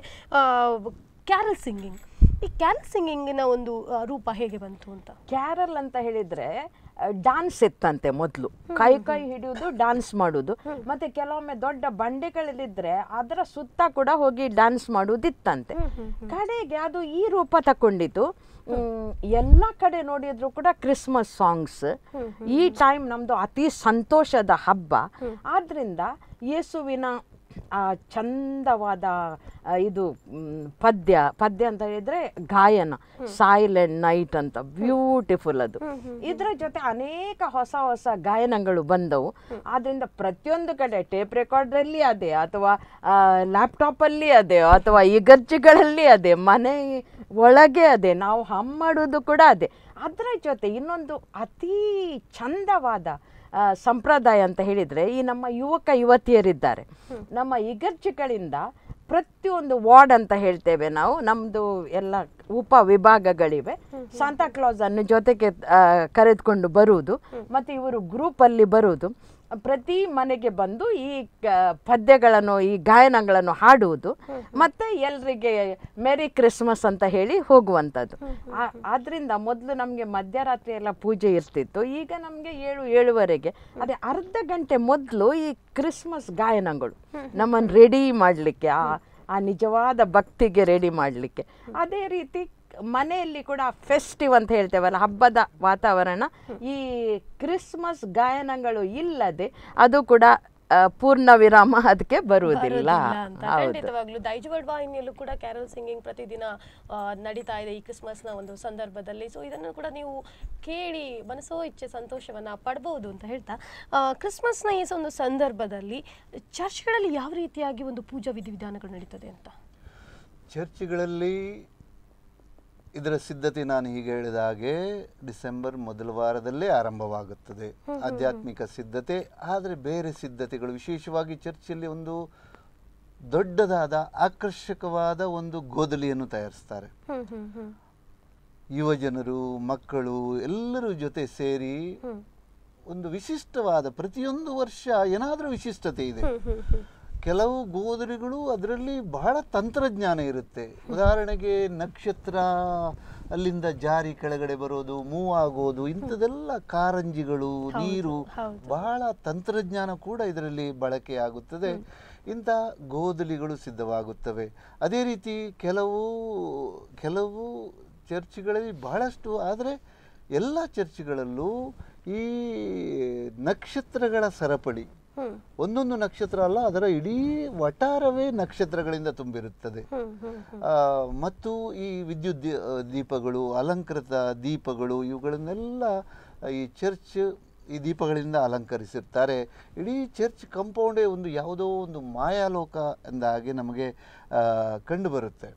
ಕ್ಯಾರಲ್ ಸಿಂಗಿಂಗ್ ಈ ಕ್ಯಾರಲ್ ಸಿಂಗಿಂಗಿನ ಒಂದು ಆ, ರೂಪ ಹೇಗೆ ಬಂತು ಅಂತ ಕ್ಯಾರಲ್ ಅಂತ ಹೇಳಿದ್ರೆ ಡಾನ್ಸ್ ಇತ್ತಂತೆ ಮೊದಲು ಕೈ ಕೈ ಹಿಡಿಯುವುದು ಡಾನ್ಸ್ ಮಾಡುವುದು ಮತ್ತೆ ಕೆಲವೊಮ್ಮೆ ದೊಡ್ಡ ಬಂಡೆಗಳಲ್ಲಿದ್ರೆ ಅದರ ಸುತ್ತ ಕೂಡ ಹೋಗಿ ಡಾನ್ಸ್ ಮಾಡುವುದಿತ್ತಂತೆ ಕಡೆಗೆ ಅದು ಈ ರೂಪ ತಕೊಂಡಿತು ಹ್ಮ್, ಎಲ್ಲ ಕಡೆ ನೋಡಿದ್ರು ಕೂಡ ಕ್ರಿಸ್ಮಸ್ ಸಾಂಗ್ಸ್ ಈ ಟೈಮ್ ನಮ್ದು ಅತಿ ಸಂತೋಷದ ಹಬ್ಬ ಆದ್ರಿಂದ ಯೇಸುವಿನ ಆ ಚಂದವಾದ ಆ, ಇದು ಮ್, ಪದ್ಯ ಪದ್ಯ ಅಂತ ಹೇಳಿದ್ರೆ ಗಾಯನ ಸೈಲೆಂಟ್ ನೈಟ್ ಅಂತ ಬ್ಯೂಟಿಫುಲ್ ಅದು ಇದರ ಜೊತೆ ಅನೇಕ ಹೊಸ ಹೊಸ ಗಾಯನಗಳು ಬಂದವು ಆದ್ರಿಂದ ಪ್ರತಿಯೊಂದು ಕಡೆ ಟೇಪ್ ರೆಕಾರ್ಡ್ರಲ್ಲಿ ಅದೇ ಅಥವಾ ಲ್ಯಾಪ್ಟಾಪಲ್ಲಿ ಅದೇ ಅಥವಾ ಇಗರ್ಜಿಗಳಲ್ಲಿ ಅದೇ ಮನೆ ಒಳಗೆ ಅದೇ ನಾವು ಹಮ್ ಮಾಡೋದು ಕೂಡ ಅದೇ ಅದರ ಜೊತೆ ಇನ್ನೊಂದು ಅತೀ ಚಂದವಾದ ಆ, ಸಂಪ್ರದಾಯ ಅಂತ ಹೇಳಿದ್ರೆ ಈ ನಮ್ಮ ಯುವಕ ಯುವತಿಯರಿದ್ದಾರೆ ನಮ್ಮ ಇಗರ್ಜಿಗಳಿಂದ ಪ್ರತಿಯೊಂದು ವಾರ್ಡ್ ಅಂತ ಹೇಳ್ತೇವೆ ನಾವು ನಮ್ಮದು ಎಲ್ಲ ಉಪ ವಿಭಾಗಗಳಿವೆ ಸಾಂತಾ ಕ್ಲಾಸ್ ಅನ್ನು ಜೊತೆಗೆ ಆ, ಕರೆದುಕೊಂಡು ಬರುವುದು ಮತ್ತು ಇವರು ಗ್ರೂಪಲ್ಲಿ ಬರುವುದು ಪ್ರತಿ ಮನೆಗೆ ಬಂದು ಈ ಕ- ಪದ್ಯಗಳನ್ನು ಈ ಗಾಯನಗಳನ್ನು ಹಾಡುವುದು ಮತ್ತೆ ಎಲ್ರಿಗೆ ಮೆರಿ ಕ್ರಿಸ್ಮಸ್ ಅಂತ ಹೇಳಿ ಹೋಗುವಂಥದ್ದು ಆ- ಆದ್ರಿಂದ ಮೊದಲು ನಮಗೆ ಮಧ್ಯರಾತ್ರಿ ಎಲ್ಲ ಪೂಜೆ ಇರ್ತಿತ್ತು ಈಗ ನಮಗೆ ಏಳು ಏಳುವರೆಗೆ ಅದೇ ಅರ್ಧ ಗಂಟೆ ಮೊದಲು ಈ ಕ್ರಿಸ್ಮಸ್ ಗಾಯನಗಳು ನಮ್ಮನ್ನು ರೆಡಿ ಮಾಡಲಿಕ್ಕೆ ಆ ಆ ನಿಜವಾದ ಭಕ್ತಿಗೆ ರೆಡಿ ಮಾಡಲಿಕ್ಕೆ ಅದೇ ರೀತಿ ಮನೆಯಲ್ಲಿ ಕೂಡ ಫೆಸ್ಟಿವ್ ಅಂತ ಹೇಳ್ತೇವಲ್ಲ ಹಬ್ಬದ ವಾತಾವರಣ ಈ ಕ್ರಿಸ್ಮಸ್ ಗಾಯನಗಳು ಇಲ್ಲದೆ ಅದು ಕೂಡ ಆ, ಪೂರ್ಣ ವಿರಾಮ ಅದಕ್ಕೆ ಬರುವುದಿಲ್ಲ ಬರೋದಿಲ್ಲ ಅಂತ ಹೌದು ಖಂಡಿತವಾಗ್ಲೂ ದೈಜವಡ್ ವಾಹಿನಿಯಲ್ಲೂ ಕೂಡ ಕ್ಯಾರಲ್ ಸಿಂಗಿಂಗ್ ಪ್ರತಿದಿನ ಆ, ನಡೀತಾ ಇದೆ ಈ ಕ್ರಿಸ್ಮಸ್ನ ಒಂದು ಸಂದರ್ಭದಲ್ಲಿ ಸೊ ಇದನ್ನು ಕೂಡ ನೀವು ಕೇಳಿ ಮನಸೋ ಇಚ್ಛೆ ಸಂತೋಷವನ್ನ ಪಡ್ಬೋದು ಅಂತ ಹೇಳ್ತಾ ಆ, ಕ್ರಿಸ್ಮಸ್ನ ಈ ಒಂದು ಸಂದರ್ಭದಲ್ಲಿ ಚರ್ಚ್ಗಳಲ್ಲಿ ಯಾವ ರೀತಿಯಾಗಿ ಒಂದು ಪೂಜಾ ವಿಧಿವಿಧಾನಗಳು ನಡೀತದೆ ಅಂತ ಚರ್ಚ್ಗಳಲ್ಲಿ ಇದರ ಸಿದ್ಧತೆ ನಾನು ಹೀಗೆ ಹೇಳಿದ ಹಾಗೆ ಡಿಸೆಂಬರ್ ಮೊದಲ ವಾರದಲ್ಲೇ ಆರಂಭವಾಗುತ್ತದೆ ಆಧ್ಯಾತ್ಮಿಕ ಸಿದ್ಧತೆ ಆದರೆ ಬೇರೆ ಸಿದ್ಧತೆಗಳು ವಿಶೇಷವಾಗಿ ಚರ್ಚಲ್ಲಿ ಒಂದು ದೊಡ್ಡದಾದ ಆಕರ್ಷಕವಾದ ಒಂದು ಗೋದಲಿಯನ್ನು ತಯಾರಿಸ್ತಾರೆ ಹ್ಮ್ ಹ್ಮ್ ಹ್ಮ್ ಯುವ ಜನರು ಮಕ್ಕಳು ಎಲ್ಲರೂ ಜೊತೆ ಸೇರಿ ಒಂದು ವಿಶಿಷ್ಟವಾದ ಪ್ರತಿಯೊಂದು ವರ್ಷ ಏನಾದರೂ ವಿಶಿಷ್ಟತೆ ಇದೆ ಹ್ಮ್ ಹ್ಮ್ ಹ್ಮ್ ಕೆಲವು ಗೋದರಿಗಳು ಅದರಲ್ಲಿ ಬಹಳ ತಂತ್ರಜ್ಞಾನ ಇರುತ್ತೆ ಉದಾಹರಣೆಗೆ ನಕ್ಷತ್ರ ಅಲ್ಲಿಂದ ಜಾರಿ ಕೆಳಗಡೆ ಬರೋದು ಮೂವ್ ಆಗೋದು ಇಂಥದೆಲ್ಲ ಕಾರಂಜಿಗಳು ನೀರು ಹೌದು. ಬಹಳ ತಂತ್ರಜ್ಞಾನ ಕೂಡ ಇದರಲ್ಲಿ ಬಳಕೆ ಆಗುತ್ತದೆ ಇಂಥ ಗೋದಲಿಗಳು ಸಿದ್ಧವಾಗುತ್ತವೆ ಅದೇ ರೀತಿ ಕೆಲವು ಕೆಲವು ಚರ್ಚ್ಗಳಲ್ಲಿ ಬಹಳಷ್ಟು ಆದರೆ ಎಲ್ಲ ಚರ್ಚ್ಗಳಲ್ಲೂ ಈ ನಕ್ಷತ್ರಗಳ ಸರಪಳಿ ಹ್ಮ್ ಒಂದೊಂದು ನಕ್ಷತ್ರ ಅಲ್ಲ ಅದರ ಇಡೀ ವಟಾರವೇ ನಕ್ಷತ್ರಗಳಿಂದ ತುಂಬಿರುತ್ತದೆ ಹ್ಮ್ ಹ್ಮ್ ಹ್ಮ್ ಆ, ಮತ್ತು ಈ ವಿದ್ಯುತ್ ದೀ- ಆ, ದೀಪಗಳು ಅಲಂಕೃತ ದೀಪಗಳು ಇವುಗಳನ್ನೆಲ್ಲ ಈ ಚರ್ಚ್ ಈ ದೀಪಗಳಿಂದ ಅಲಂಕರಿಸಿರ್ತಾರೆ ಇಡೀ ಚರ್ಚ್ ಕಂಪೌಂಡೇ ಒಂದು ಯಾವುದೋ ಒಂದು ಮಾಯಾಲೋಕ ಎಂದ ಹಾಗೆ ನಮಗೆ ಆ, ಕಂಡುಬರುತ್ತೆ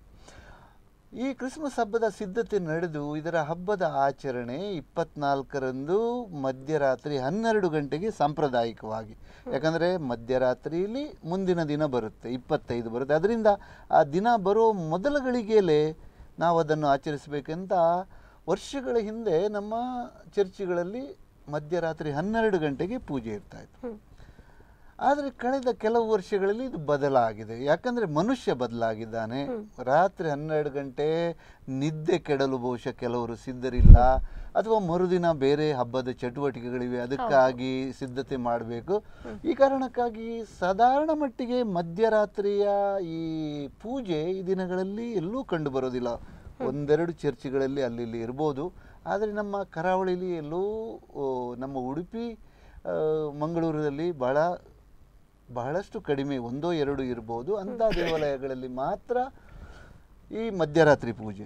ಈ ಕ್ರಿಸ್ಮಸ್ ಹಬ್ಬದ ಸಿದ್ಧತೆ ನಡೆದು ಇದರ ಹಬ್ಬದ ಆಚರಣೆ ಇಪ್ಪತ್ನಾಲ್ಕರಂದು ಮಧ್ಯರಾತ್ರಿ ಹನ್ನೆರಡು ಗಂಟೆಗೆ ಸಾಂಪ್ರದಾಯಿಕವಾಗಿ ಯಾಕಂದರೆ ಮಧ್ಯರಾತ್ರಿಯಲ್ಲಿ ಮುಂದಿನ ದಿನ ಬರುತ್ತೆ ಇಪ್ಪತ್ತೈದು ಬರುತ್ತೆ ಅದರಿಂದ ಆ ದಿನ ಬರೋ ಮೊದಲ ಗಳಿಗೆಯಲ್ಲೇ ನಾವು ಅದನ್ನು ಆಚರಿಸಬೇಕಂತ ವರ್ಷಗಳ ಹಿಂದೆ ನಮ್ಮ ಚರ್ಚಿಗಳಲ್ಲಿ ಮಧ್ಯರಾತ್ರಿ ಹನ್ನೆರಡು ಗಂಟೆಗೆ ಪೂಜೆ ಇರ್ತಾ ಇತ್ತು ಆದರೆ ಕಳೆದ ಕೆಲವು ವರ್ಷಗಳಲ್ಲಿ ಇದು ಬದಲಾಗಿದೆ ಯಾಕಂದ್ರೆ ಮನುಷ್ಯ ಬದಲಾಗಿದ್ದಾನೆ ರಾತ್ರಿ ಹನ್ನೆರಡು ಗಂಟೆ ನಿದ್ದೆ ಕೆಡಲು ಬಹುಶಃ ಕೆಲವರು ಸಿದ್ಧರಿಲ್ಲ ಅಥವಾ ಮರುದಿನ ಬೇರೆ ಹಬ್ಬದ ಚಟುವಟಿಕೆಗಳಿವೆ ಅದಕ್ಕಾಗಿ ಸಿದ್ಧತೆ ಮಾಡಬೇಕು ಈ ಕಾರಣಕ್ಕಾಗಿ ಸಾಧಾರಣ ಮಟ್ಟಿಗೆ ಮಧ್ಯರಾತ್ರಿಯ ಈ ಪೂಜೆ ಈ ದಿನಗಳಲ್ಲಿ ಎಲ್ಲೂ ಕಂಡು ಬರೋದಿಲ್ಲ ಒಂದೆರಡು ಚರ್ಚ್ಗಳಲ್ಲಿ ಅಲ್ಲಿ ಇಲ್ಲಿ ಇರ್ಬೋದು ಆದರೆ ನಮ್ಮ ಕರಾವಳಿಲಿ ಎಲ್ಲೋ ಓ, ನಮ್ಮ ಉಡುಪಿ ಆ, ಮಂಗಳೂರಲ್ಲಿ ಬಹಳ ಬಹಳಷ್ಟು ಕಡಿಮೆ ಒಂದೋ ಎರಡು ಇರ್ಬೋದು ಅಂಥ ದೇವಾಲಯಗಳಲ್ಲಿ ಮಾತ್ರ ಈ ಮಧ್ಯರಾತ್ರಿ ಪೂಜೆ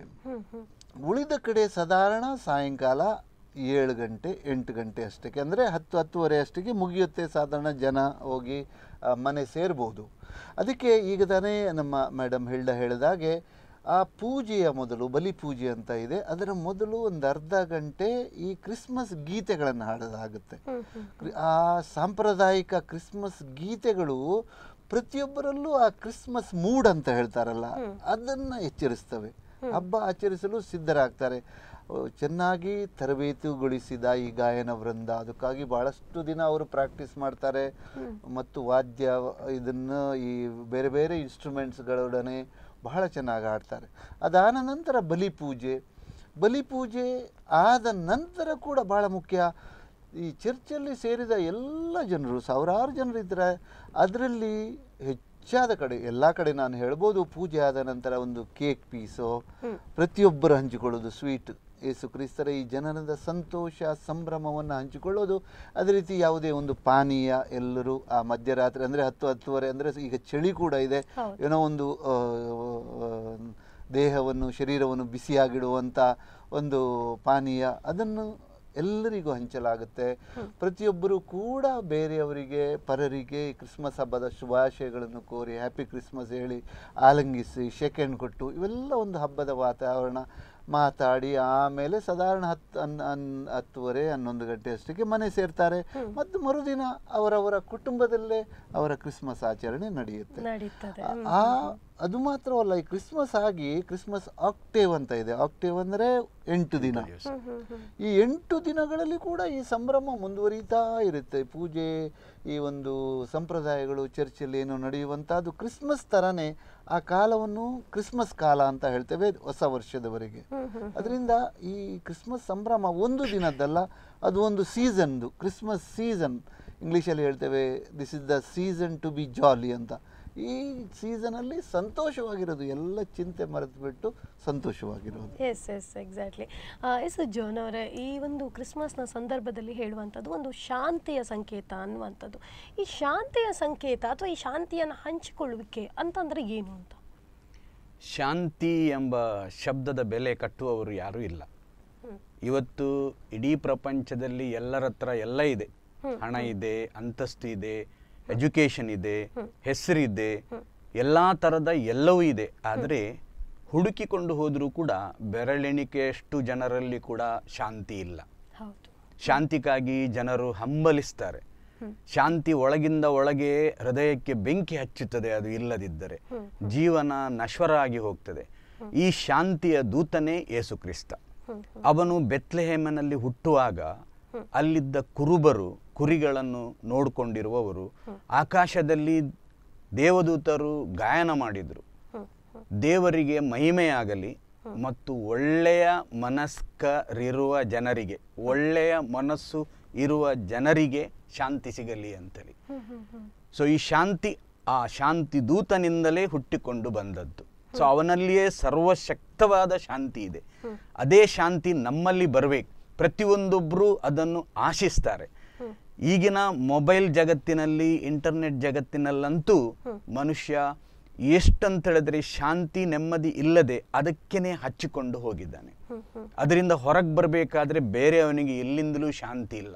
ಉಳಿದ ಕಡೆ ಸಾಧಾರಣ ಸಾಯಂಕಾಲ ಏಳು ಗಂಟೆ ಎಂಟು ಗಂಟೆ ಅಷ್ಟಕ್ಕೆ ಅಂದರೆ ಹತ್ತು ಹತ್ತುವರೆ ಅಷ್ಟಕ್ಕೆ ಮುಗಿಯುತ್ತೆ ಸಾಧಾರಣ ಜನ ಹೋಗಿ ಆ, ಮನೆ ಸೇರ್ಬೋದು ಅದಕ್ಕೆ ಈಗ ತಾನೇ ನಮ್ಮ ಮೇಡಮ್ ಹೇಳ್ದ ಹೇಳಿದಾಗೆ ಆ ಪೂಜೆಯ ಮೊದಲು ಬಲಿ ಪೂಜೆ ಅಂತ ಇದೆ ಅದರ ಮೊದಲು ಒಂದು ಅರ್ಧ ಗಂಟೆ ಈ ಕ್ರಿಸ್ಮಸ್ ಗೀತೆಗಳನ್ನು ಹಾಡೋದಾಗುತ್ತೆ ಕ್ರಿ- ಆ ಸಾಂಪ್ರದಾಯಿಕ ಕ್ರಿಸ್ಮಸ್ ಗೀತೆಗಳು ಪ್ರತಿಯೊಬ್ಬರಲ್ಲೂ ಆ ಕ್ರಿಸ್ಮಸ್ ಮೂಡ್ ಅಂತ ಹೇಳ್ತಾರಲ್ಲ ಅದನ್ನ ಎಚ್ಚರಿಸ್ತವೆ ಹಬ್ಬ ಆಚರಿಸಲು ಸಿದ್ಧರಾಗ್ತಾರೆ ಆ, ಚೆನ್ನಾಗಿ ತರಬೇತುಗೊಳಿಸಿದ ಈ ಗಾಯನ ವೃಂದ ಅದಕ್ಕಾಗಿ ಬಹಳಷ್ಟು ದಿನ ಅವರು ಪ್ರಾಕ್ಟೀಸ್ ಮಾಡ್ತಾರೆ ಮತ್ತು ವಾದ್ಯ ಇದನ್ನು ಈ ಬೇರೆ ಬೇರೆ ಇನ್ಸ್ಟ್ರೂಮೆಂಟ್ಸ್ಗಳೊಡನೆ ಬಹಳ ಚೆನ್ನಾಗಿ ಆಡ್ತಾರೆ ಅದಾದ ನಂತರ ಬಲಿ ಪೂಜೆ ಬಲಿ ಪೂಜೆ ಆದ ನಂತರ ಕೂಡ ಬಹಳ ಮುಖ್ಯ ಈ ಚರ್ಚಲ್ಲಿ ಸೇರಿದ ಎಲ್ಲ ಜನರು ಸಾವಿರಾರು ಜನರು ಇದ್ದಾರೆ ಅದರಲ್ಲಿ ಹೆಚ್ಚಾದ ಕಡೆ ಎಲ್ಲ ಕಡೆ ನಾನು ಹೇಳ್ಬೋದು ಪೂಜೆ ಆದ ನಂತರ ಒಂದು ಕೇಕ್ ಪೀಸು ಪ್ರತಿಯೊಬ್ಬರು ಹಂಚಿಕೊಳ್ಳೋದು ಸ್ವೀಟ್ ಯೇಸು ಕ್ರಿಸ್ತರ ಈ ಜನರದ ಸಂತೋಷ ಸಂಭ್ರಮವನ್ನು ಹಂಚಿಕೊಳ್ಳೋದು ಅದೇ ರೀತಿ ಯಾವುದೇ ಒಂದು ಪಾನೀಯ ಎಲ್ಲರೂ ಆ ಮಧ್ಯರಾತ್ರಿ ಅಂದರೆ ಹತ್ತು ಹತ್ತುವರೆ ಅಂದರೆ ಈಗ ಚಳಿ ಕೂಡ ಇದೆ ಏನೋ ಒಂದು ಆ, ಆ, ದೇಹವನ್ನು ಶರೀರವನ್ನು ಬಿಸಿಯಾಗಿಡುವಂಥ ಒಂದು ಪಾನೀಯ ಅದನ್ನು ಎಲ್ಲರಿಗೂ ಹಂಚಲಾಗುತ್ತೆ ಪ್ರತಿಯೊಬ್ಬರು ಕೂಡ ಬೇರೆಯವರಿಗೆ ಪರರಿಗೆ ಕ್ರಿಸ್ಮಸ್ ಹಬ್ಬದ ಶುಭಾಶಯಗಳನ್ನು ಕೋರಿ ಹ್ಯಾಪಿ ಕ್ರಿಸ್ಮಸ್ ಹೇಳಿ ಆಲಂಗಿಸಿ ಶೆಕೆಂಡ್ ಕೊಟ್ಟು ಇವೆಲ್ಲ ಒಂದು ಹಬ್ಬದ ವಾತಾವರಣ ಮಾತಾಡಿ ಆಮೇಲೆ ಸಾಧಾರಣ ಹತ್ತು ಹನ್ ಹನ್ ಹತ್ತುವರೆ ಹನ್ನೊಂದು ಗಂಟೆ ಅಷ್ಟಕ್ಕೆ ಮನೆ ಸೇರ್ತಾರೆ ಮತ್ತು ಮರುದಿನ ಅವರವರ ಕುಟುಂಬದಲ್ಲೇ ಅವರ ಕ್ರಿಸ್ಮಸ್ ಆಚರಣೆ ನಡೆಯುತ್ತೆ ನಡೀತದೆ ಆ ಅದು ಮಾತ್ರವಲ್ಲ ಈ ಕ್ರಿಸ್ಮಸ್ ಆಗಿ ಕ್ರಿಸ್ಮಸ್ ಆಕ್ಟೇವ್ ಅಂತ ಇದೆ ಆಕ್ಟೇವ್ ಅಂದರೆ ಎಂಟು ದಿನ ಈ ಎಂಟು ದಿನಗಳಲ್ಲಿ ಕೂಡ ಈ ಸಂಭ್ರಮ ಮುಂದುವರಿತಾ ಇರುತ್ತೆ ಪೂಜೆ ಈ ಒಂದು ಸಂಪ್ರದಾಯಗಳು ಚರ್ಚಲ್ಲಿ ಏನು ನಡೆಯುವಂಥದ್ದು ಕ್ರಿಸ್ಮಸ್ ಥರನೇ ಆ ಕಾಲವನ್ನು ಕ್ರಿಸ್ಮಸ್ ಕಾಲ ಅಂತ ಹೇಳ್ತೇವೆ ಹೊಸ ವರ್ಷದವರೆಗೆ ಅದರಿಂದ ಈ ಕ್ರಿಸ್ಮಸ್ ಸಂಭ್ರಮ ಒಂದು ದಿನದ್ದಲ್ಲ ಅದು ಒಂದು ಸೀಸನ್ದು ಕ್ರಿಸ್ಮಸ್ ಸೀಸನ್ ಇಂಗ್ಲೀಷಲ್ಲಿ ಹೇಳ್ತೇವೆ this is the season to be jolly ಅಂತ ಈ ಸೀಸನಲ್ಲಿ ಸಂತೋಷವಾಗಿರೋದು ಎಲ್ಲ ಚಿಂತೆ ಮರೆತು ಬಿಟ್ಟು ಸಂತೋಷವಾಗಿರೋದು yes yes exactly yes Joan ಅವರೇ ಈ ಒಂದು ಕ್ರಿಸ್ಮಸ್ನ ಸಂದರ್ಭದಲ್ಲಿ ಹೇಳುವಂಥದ್ದು ಒಂದು ಶಾಂತಿಯ ಸಂಕೇತ ಅನ್ನುವಂಥದ್ದು ಈ ಶಾಂತಿಯ ಸಂಕೇತ ಅಥವಾ ಈ ಶಾಂತಿಯನ್ನು ಹಂಚಿಕೊಳ್ಳುವಿಕೆ ಅಂತಂದ್ರೆ ಏನು ಅಂತ ಶಾಂತಿ ಎಂಬ ಶಬ್ದದ ಬೆಲೆ ಕಟ್ಟುವವರು ಯಾರೂ ಇಲ್ಲ ಇವತ್ತು ಇಡೀ ಪ್ರಪಂಚದಲ್ಲಿ ಎಲ್ಲರ ಹತ್ರ ಎಲ್ಲ ಇದೆ ಹಣ ಇದೆ ಅಂತಸ್ತು ಇದೆ ಎಜುಕೇಶನ್ ಇದೆ ಹೆಸರಿದೆ ಎಲ್ಲ ಥರದ ಎಲ್ಲವೂ ಇದೆ ಆದರೆ ಹುಡುಕಿಕೊಂಡು ಹೋದರೂ ಕೂಡ ಬೆರಳೆಣಿಕೆಯಷ್ಟು ಜನರಲ್ಲಿ ಕೂಡ ಶಾಂತಿ ಇಲ್ಲ ಹೌದು ಶಾಂತಿಗಾಗಿ ಜನರು ಹಂಬಲಿಸ್ತಾರೆ ಶಾಂತಿ ಒಳಗಿಂದ ಒಳಗೆ ಹೃದಯಕ್ಕೆ ಬೆಂಕಿ ಹಚ್ಚುತ್ತದೆ ಅದು ಇಲ್ಲದಿದ್ದರೆ ಜೀವನ ನಶ್ವರ ಆಗಿ ಹೋಗ್ತದೆ ಈ ಶಾಂತಿಯ ದೂತನೇ ಯೇಸು ಕ್ರಿಸ್ತ ಅವನು ಬೆತ್ಲೆಹೇಮನಲ್ಲಿ ಹುಟ್ಟುವಾಗ ಅಲ್ಲಿದ್ದ ಕುರುಬರು ಕುರಿಗಳನ್ನು ನೋಡಿಕೊಂಡಿರುವವರು ಆಕಾಶದಲ್ಲಿ ದೇವದೂತರು ಗಾಯನ ಮಾಡಿದರು ದೇವರಿಗೆ ಮಹಿಮೆಯಾಗಲಿ ಮತ್ತು ಒಳ್ಳೆಯ ಮನಸ್ಕರಿರುವ ಜನರಿಗೆ ಒಳ್ಳೆಯ ಮನಸ್ಸು ಇರುವ ಜನರಿಗೆ ಶಾಂತಿ ಸಿಗಲಿ ಅಂತೇಳಿ ಸೊ ಈ ಶಾಂತಿ ಆ ಶಾಂತಿ ದೂತನಿಂದಲೇ ಹುಟ್ಟಿಕೊಂಡು ಬಂದದ್ದು ಸೊ ಅವನಲ್ಲಿಯೇ ಸರ್ವಶಕ್ತವಾದ ಶಾಂತಿ ಇದೆ ಅದೇ ಶಾಂತಿ ನಮ್ಮಲ್ಲಿ ಬರಬೇಕು ಪ್ರತಿಯೊಂದೊಬ್ಬರು ಅದನ್ನು ಆಶಿಸ್ತಾರೆ ಈಗಿನ ಮೊಬೈಲ್ ಜಗತ್ತಿನಲ್ಲಿ ಇಂಟರ್ನೆಟ್ ಜಗತ್ತಿನಲ್ಲಂತೂ ಮನುಷ್ಯ ಎಷ್ಟಂತ ಹೇಳಿದ್ರೆ ಶಾಂತಿ ನೆಮ್ಮದಿ ಇಲ್ಲದೆ ಅದಕ್ಕೇನೆ ಹಚ್ಚಿಕೊಂಡು ಹೋಗಿದ್ದಾನೆ ಅದರಿಂದ ಹೊರಗೆ ಬರಬೇಕಾದ್ರೆ ಬೇರೆ ಅವನಿಗೆ ಎಲ್ಲಿಂದಲೂ ಶಾಂತಿ ಇಲ್ಲ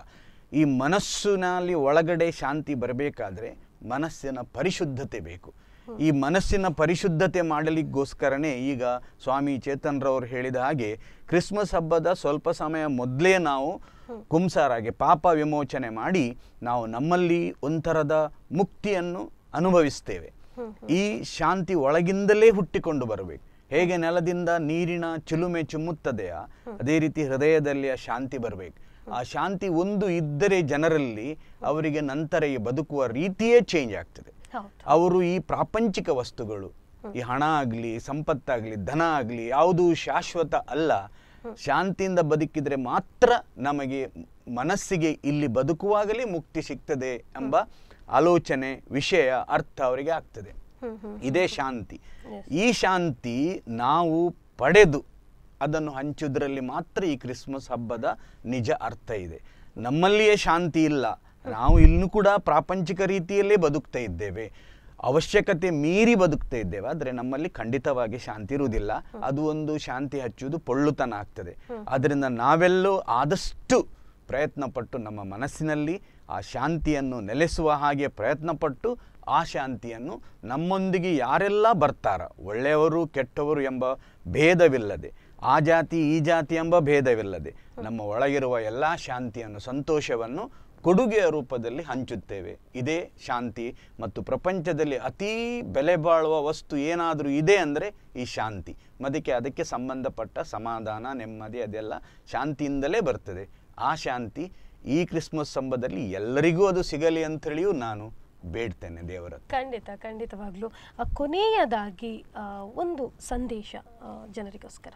ಈ ಮನಸ್ಸಿನಲ್ಲಿ ಒಳಗಡೆ ಶಾಂತಿ ಬರಬೇಕಾದ್ರೆ ಮನಸ್ಸಿನ ಪರಿಶುದ್ಧತೆ ಬೇಕು ಈ ಮನಸ್ಸಿನ ಪರಿಶುದ್ಧತೆ ಮಾಡಲಿಕ್ಕೋಸ್ಕರನೇ ಈಗ ಸ್ವಾಮಿ ಚೇತನ್ರವರು ಹೇಳಿದ ಹಾಗೆ ಕ್ರಿಸ್ಮಸ್ ಹಬ್ಬದ ಸ್ವಲ್ಪ ಸಮಯ ಮೊದಲೇ ನಾವು ಕುಂಸಾರಾಗೆ ಪಾಪ ವಿಮೋಚನೆ ಮಾಡಿ ನಾವು ನಮ್ಮಲ್ಲಿ ಒಂಥರದ ಮುಕ್ತಿಯನ್ನು ಅನುಭವಿಸ್ತೇವೆ ಈ ಶಾಂತಿ ಒಳಗಿಂದಲೇ ಹುಟ್ಟಿಕೊಂಡು ಬರಬೇಕು ಹೇಗೆ ನೆಲದಿಂದ ನೀರಿನ ಚಿಲುಮೆ ಚುಮ್ಮುತ್ತದೆಯ ಅದೇ ರೀತಿ ಹೃದಯದಲ್ಲಿ ಆ ಶಾಂತಿ ಬರಬೇಕು ಆ ಶಾಂತಿ ಒಂದು ಇದ್ದರೆ ಜನರಲ್ಲಿ ಅವರಿಗೆ ನಂತರ ಈ ಬದುಕುವ ರೀತಿಯೇ ಚೇಂಜ್ ಆಗ್ತದೆ ಹೌದು ಅವರು ಈ ಪ್ರಾಪಂಚಿಕ ವಸ್ತುಗಳು ಈ ಹಣ ಆಗಲಿ ಸಂಪತ್ತಾಗಲಿ ಧನ ಆಗಲಿ ಯಾವುದು ಶಾಶ್ವತ ಅಲ್ಲ ಶಾಂತಿಯಿಂದ ಬದುಕಿದ್ರೆ ಮಾತ್ರ ನಮಗೆ ಮನಸ್ಸಿಗೆ ಇಲ್ಲಿ ಬದುಕುವಾಗಲೇ ಮುಕ್ತಿ ಸಿಗ್ತದೆ ಎಂಬ ಆಲೋಚನೆ ವಿಷಯ ಅರ್ಥ ಅವರಿಗೆ ಆಗ್ತದೆ ಇದೇ ಶಾಂತಿ ಈ ಶಾಂತಿ ನಾವು ಪಡೆದು ಅದನ್ನು ಹಂಚುವುದರಲ್ಲಿ ಮಾತ್ರ ಈ ಕ್ರಿಸ್ಮಸ್ ಹಬ್ಬದ ನಿಜ ಅರ್ಥ ಇದೆ ನಮ್ಮಲ್ಲಿಯೇ ಶಾಂತಿ ಇಲ್ಲ ನಾವು ಇನ್ನೂ ಕೂಡ ಪ್ರಾಪಂಚಿಕ ರೀತಿಯಲ್ಲೇ ಬದುಕ್ತಾ ಇದ್ದೇವೆ ಅವಶ್ಯಕತೆ ಮೀರಿ ಬದುಕ್ತಾ ಇದ್ದೇವೆ ಆದರೆ ನಮ್ಮಲ್ಲಿ ಖಂಡಿತವಾಗಿ ಶಾಂತಿ ಇರುವುದಿಲ್ಲ ಅದು ಒಂದು ಶಾಂತಿ ಹಚ್ಚುವುದು ಪೊಳ್ಳುತನ ಆಗ್ತದೆ ಆದ್ದರಿಂದ ನಾವೆಲ್ಲೂ ಆದಷ್ಟು ಪ್ರಯತ್ನಪಟ್ಟು ನಮ್ಮ ಮನಸ್ಸಿನಲ್ಲಿ ಆ ಶಾಂತಿಯನ್ನು ನೆಲೆಸುವ ಹಾಗೆ ಪ್ರಯತ್ನಪಟ್ಟು ಆ ಶಾಂತಿಯನ್ನು ನಮ್ಮೊಂದಿಗೆ ಯಾರೆಲ್ಲ ಬರ್ತಾರ ಒಳ್ಳೆಯವರು ಕೆಟ್ಟವರು ಎಂಬ ಭೇದವಿಲ್ಲದೆ ಆ ಜಾತಿ ಈ ಜಾತಿ ಎಂಬ ಭೇದವಿಲ್ಲದೆ ನಮ್ಮ ಒಳಗಿರುವ ಎಲ್ಲ ಶಾಂತಿಯನ್ನು ಸಂತೋಷವನ್ನು ಕೊಡುಗೆಯ ರೂಪದಲ್ಲಿ ಹಂಚುತ್ತೇವೆ ಇದೇ ಶಾಂತಿ ಮತ್ತು ಪ್ರಪಂಚದಲ್ಲಿ ಅತೀ ಬೆಲೆ ಬಾಳುವ ವಸ್ತು ಏನಾದರೂ ಇದೆ ಅಂದರೆ ಈ ಶಾಂತಿ ಮದಕ್ಕೆ ಅದಕ್ಕೆ ಸಂಬಂಧಪಟ್ಟ ಸಮಾಧಾನ ನೆಮ್ಮದಿ ಅದೆಲ್ಲ ಶಾಂತಿಯಿಂದಲೇ ಬರ್ತದೆ ಆ ಶಾಂತಿ ಈ ಕ್ರಿಸ್ಮಸ್ ಹಬ್ಬದಲ್ಲಿ ಎಲ್ಲರಿಗೂ ಅದು ಸಿಗಲಿ ಅಂಥೇಳಿಯೂ ನಾನು ಬೇಡ್ತೇನೆ ದೇವರ ಹತ್ರ. ಖಂಡಿತ ಖಂಡಿತವಾಗ್ಲೂ ಆ, ಕೊನೆಯದಾಗಿ ಆ, ಒಂದು ಸಂದೇಶ ಆ, ಜನರಿಗೋಸ್ಕರ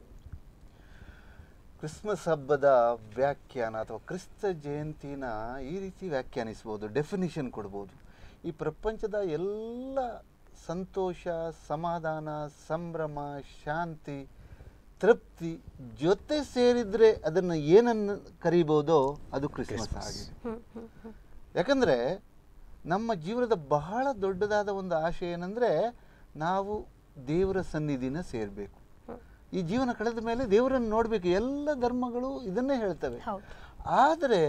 ಕ್ರಿಸ್ಮಸ್ ಹಬ್ಬದ ವ್ಯಾಖ್ಯಾನ ಅಥವಾ ಕ್ರಿಸ್ತ ಜಯಂತಿನ ಈ ರೀತಿ ವ್ಯಾಖ್ಯಾನಿಸ್ಬೋದು ಡೆಫಿನಿಷನ್ ಕೊಡ್ಬೋದು ಈ ಪ್ರಪಂಚದ ಎಲ್ಲ ಸಂತೋಷ ಸಮಾಧಾನ ಸಂಭ್ರಮ ಶಾಂತಿ ತೃಪ್ತಿ ಜೊತೆ ಸೇರಿದ್ರೆ ಅದನ್ನು ಏನನ್ನು ಕರೀಬೋದೋ ಅದು ಕ್ರಿಸ್ಮಸ್ ಆಗಿದೆ ಯಾಕಂದರೆ ನಮ್ಮ ಜೀವನದ ಬಹಳ ದೊಡ್ಡದಾದ ಒಂದು ಆಶೆ ಏನಂದರೆ ನಾವು ದೇವರ ಸನ್ನಿಧಿನ ಸೇರಬೇಕು ಈ ಜೀವನ ಕಳೆದ ಮೇಲೆ ದೇವರನ್ನು ನೋಡಬೇಕು ಎಲ್ಲ ಧರ್ಮಗಳು ಇದನ್ನೇ ಹೇಳ್ತವೆ ಹೌದು. ಆದರೆ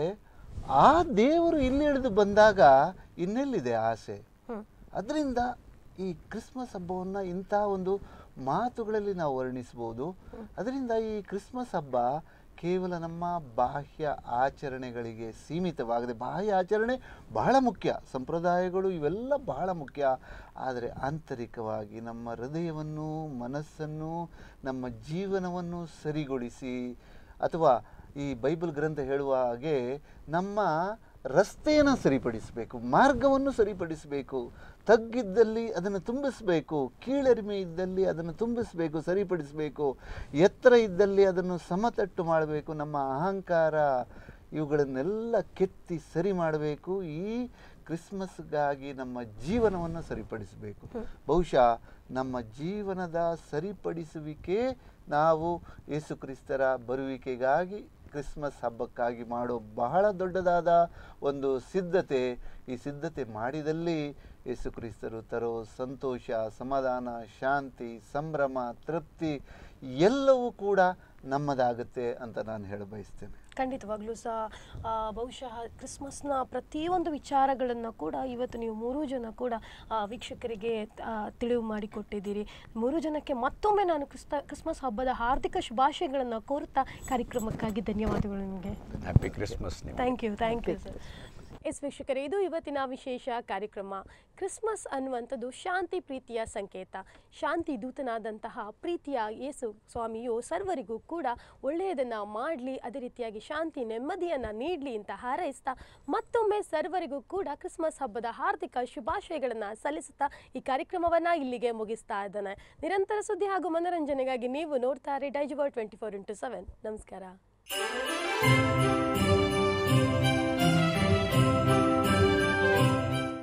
ಆ ದೇವರು ಇಲ್ಲಿ ಹಿಡಿದು ಬಂದಾಗ ಇನ್ನೆಲ್ಲಿದೆ ಆಸೆ ಅದರಿಂದ ಈ ಕ್ರಿಸ್ಮಸ್ ಹಬ್ಬವನ್ನು ಇಂಥ ಒಂದು ಮಾತುಗಳಲ್ಲಿ ನಾವು ವರ್ಣಿಸ್ಬೋದು ಅದರಿಂದ ಈ ಕ್ರಿಸ್ಮಸ್ ಹಬ್ಬ ಕೇವಲ ನಮ್ಮ ಬಾಹ್ಯ ಆಚರಣೆಗಳಿಗೆ ಸೀಮಿತವಾಗದೆ ಬಾಹ್ಯ ಆಚರಣೆ ಬಹಳ ಮುಖ್ಯ ಸಂಪ್ರದಾಯಗಳು ಇವೆಲ್ಲ ಬಹಳ ಮುಖ್ಯ ಆದರೆ ಆಂತರಿಕವಾಗಿ ನಮ್ಮ ಹೃದಯವನ್ನು ಮನಸ್ಸನ್ನು ನಮ್ಮ ಜೀವನವನ್ನು ಸರಿಗೊಳಿಸಿ ಅಥವಾ ಈ ಬೈಬಲ್ ಗ್ರಂಥ ಹೇಳುವ ಹಾಗೆ ನಮ್ಮ ರಸ್ತೆಯನ್ನು ಸರಿಪಡಿಸಬೇಕು ಮಾರ್ಗವನ್ನು ಸರಿಪಡಿಸಬೇಕು ತಗ್ಗಿದ್ದಲ್ಲಿ ಅದನ್ನು ತುಂಬಿಸಬೇಕು ಕೀಳರಿಮೆ ಇದ್ದಲ್ಲಿ ಅದನ್ನು ತುಂಬಿಸಬೇಕು ಸರಿಪಡಿಸಬೇಕು ಎತ್ತರ ಇದ್ದಲ್ಲಿ ಅದನ್ನು ಸಮತಟ್ಟು ಮಾಡಬೇಕು ನಮ್ಮ ಅಹಂಕಾರ ಇವುಗಳನ್ನೆಲ್ಲ ಕೆತ್ತಿ ಸರಿ ಮಾಡಬೇಕು ಈ ಕ್ರಿಸ್ಮಸ್ಗಾಗಿ ನಮ್ಮ ಜೀವನವನ್ನು ಸರಿಪಡಿಸಬೇಕು ಬಹುಶಃ ನಮ್ಮ ಜೀವನದ ಸರಿಪಡಿಸುವಿಕೆ ನಾವು ಯೇಸು ಕ್ರಿಸ್ತರ ಬರುವಿಕೆಗಾಗಿ ಕ್ರಿಸ್ಮಸ್ ಹಬ್ಬಕ್ಕಾಗಿ ಮಾಡೋ ಬಹಳ ದೊಡ್ಡದಾದ ಒಂದು ಸಿದ್ಧತೆ ಈ ಸಿದ್ಧತೆ ಮಾಡಿದಲ್ಲಿ ಯೇಸು ಕ್ರಿಸ್ತರು ತರೋ ಸಂತೋಷ ಸಮಾಧಾನ ಶಾಂತಿ ಸಂಭ್ರಮ ತೃಪ್ತಿ ಎಲ್ಲವೂ ಕೂಡ ನಮ್ಮದಾಗುತ್ತೆ ಅಂತ ನಾನು ಹೇಳ ಬಯಸ್ತೇನೆ ಖಂಡಿತವಾಗ್ಲೂ ಸಹ ಆ, ಬಹುಶಃ ಕ್ರಿಸ್ಮಸ್ನ ಪ್ರತಿಯೊಂದು ವಿಚಾರಗಳನ್ನು ಕೂಡ ಇವತ್ತು ನೀವು ಮೂರು ಜನ ಕೂಡ ಆ, ವೀಕ್ಷಕರಿಗೆ ಆ, ತಿಳಿವು ಮಾಡಿಕೊಟ್ಟಿದ್ದೀರಿ ಮೂರು ಜನಕ್ಕೆ ಮತ್ತೊಮ್ಮೆ ನಾನು ಕ್ರಿಸ್ತ ಕ್ರಿಸ್ಮಸ್ ಹಬ್ಬದ ಹಾರ್ದಿಕ ಶುಭಾಶಯಗಳನ್ನು ಕೋರುತ್ತಾ ಕಾರ್ಯಕ್ರಮಕ್ಕಾಗಿ ಧನ್ಯವಾದಗಳು ನಿಮಗೆ ಹ್ಯಾಪಿ ಕ್ರಿಸ್ಮಸ್ ನಿಮಗೆ thank you thank you sir yes ವೀಕ್ಷಕರೇ ಇದು ಇವತ್ತಿನ ವಿಶೇಷ ಕಾರ್ಯಕ್ರಮ ಕ್ರಿಸ್ಮಸ್ ಅನ್ನುವಂಥದ್ದು ಶಾಂತಿ ಪ್ರೀತಿಯ ಸಂಕೇತ ಶಾಂತಿ ದೂತನಾದಂತಹ ಪ್ರೀತಿಯ ಯೇಸು ಸ್ವಾಮಿಯು ಸರ್ವರಿಗೂ ಕೂಡ ಒಳ್ಳೆಯದನ್ನು ಮಾಡಲಿ ಅದೇ ರೀತಿಯಾಗಿ ಶಾಂತಿ ನೆಮ್ಮದಿಯನ್ನು ನೀಡಲಿ ಅಂತ ಹಾರೈಸ್ತಾ ಮತ್ತೊಮ್ಮೆ ಸರ್ವರಿಗೂ ಕೂಡ ಕ್ರಿಸ್ಮಸ್ ಹಬ್ಬದ ಹಾರ್ದಿಕ ಶುಭಾಶಯಗಳನ್ನು ಸಲ್ಲಿಸುತ್ತಾ ಈ ಕಾರ್ಯಕ್ರಮವನ್ನು ಇಲ್ಲಿಗೆ ಮುಗಿಸ್ತಾ ಇದ್ದಾನೆ ನಿರಂತರ ಸುದ್ದಿ ಹಾಗೂ ಮನೋರಂಜನೆಗಾಗಿ ನೀವು ನೋಡ್ತಾರೆ ಡೈಜ್ ಟ್ವೆಂಟಿ ಫೋರ್ ಇಂಟು ಸೆವೆನ್ ನಮಸ್ಕಾರ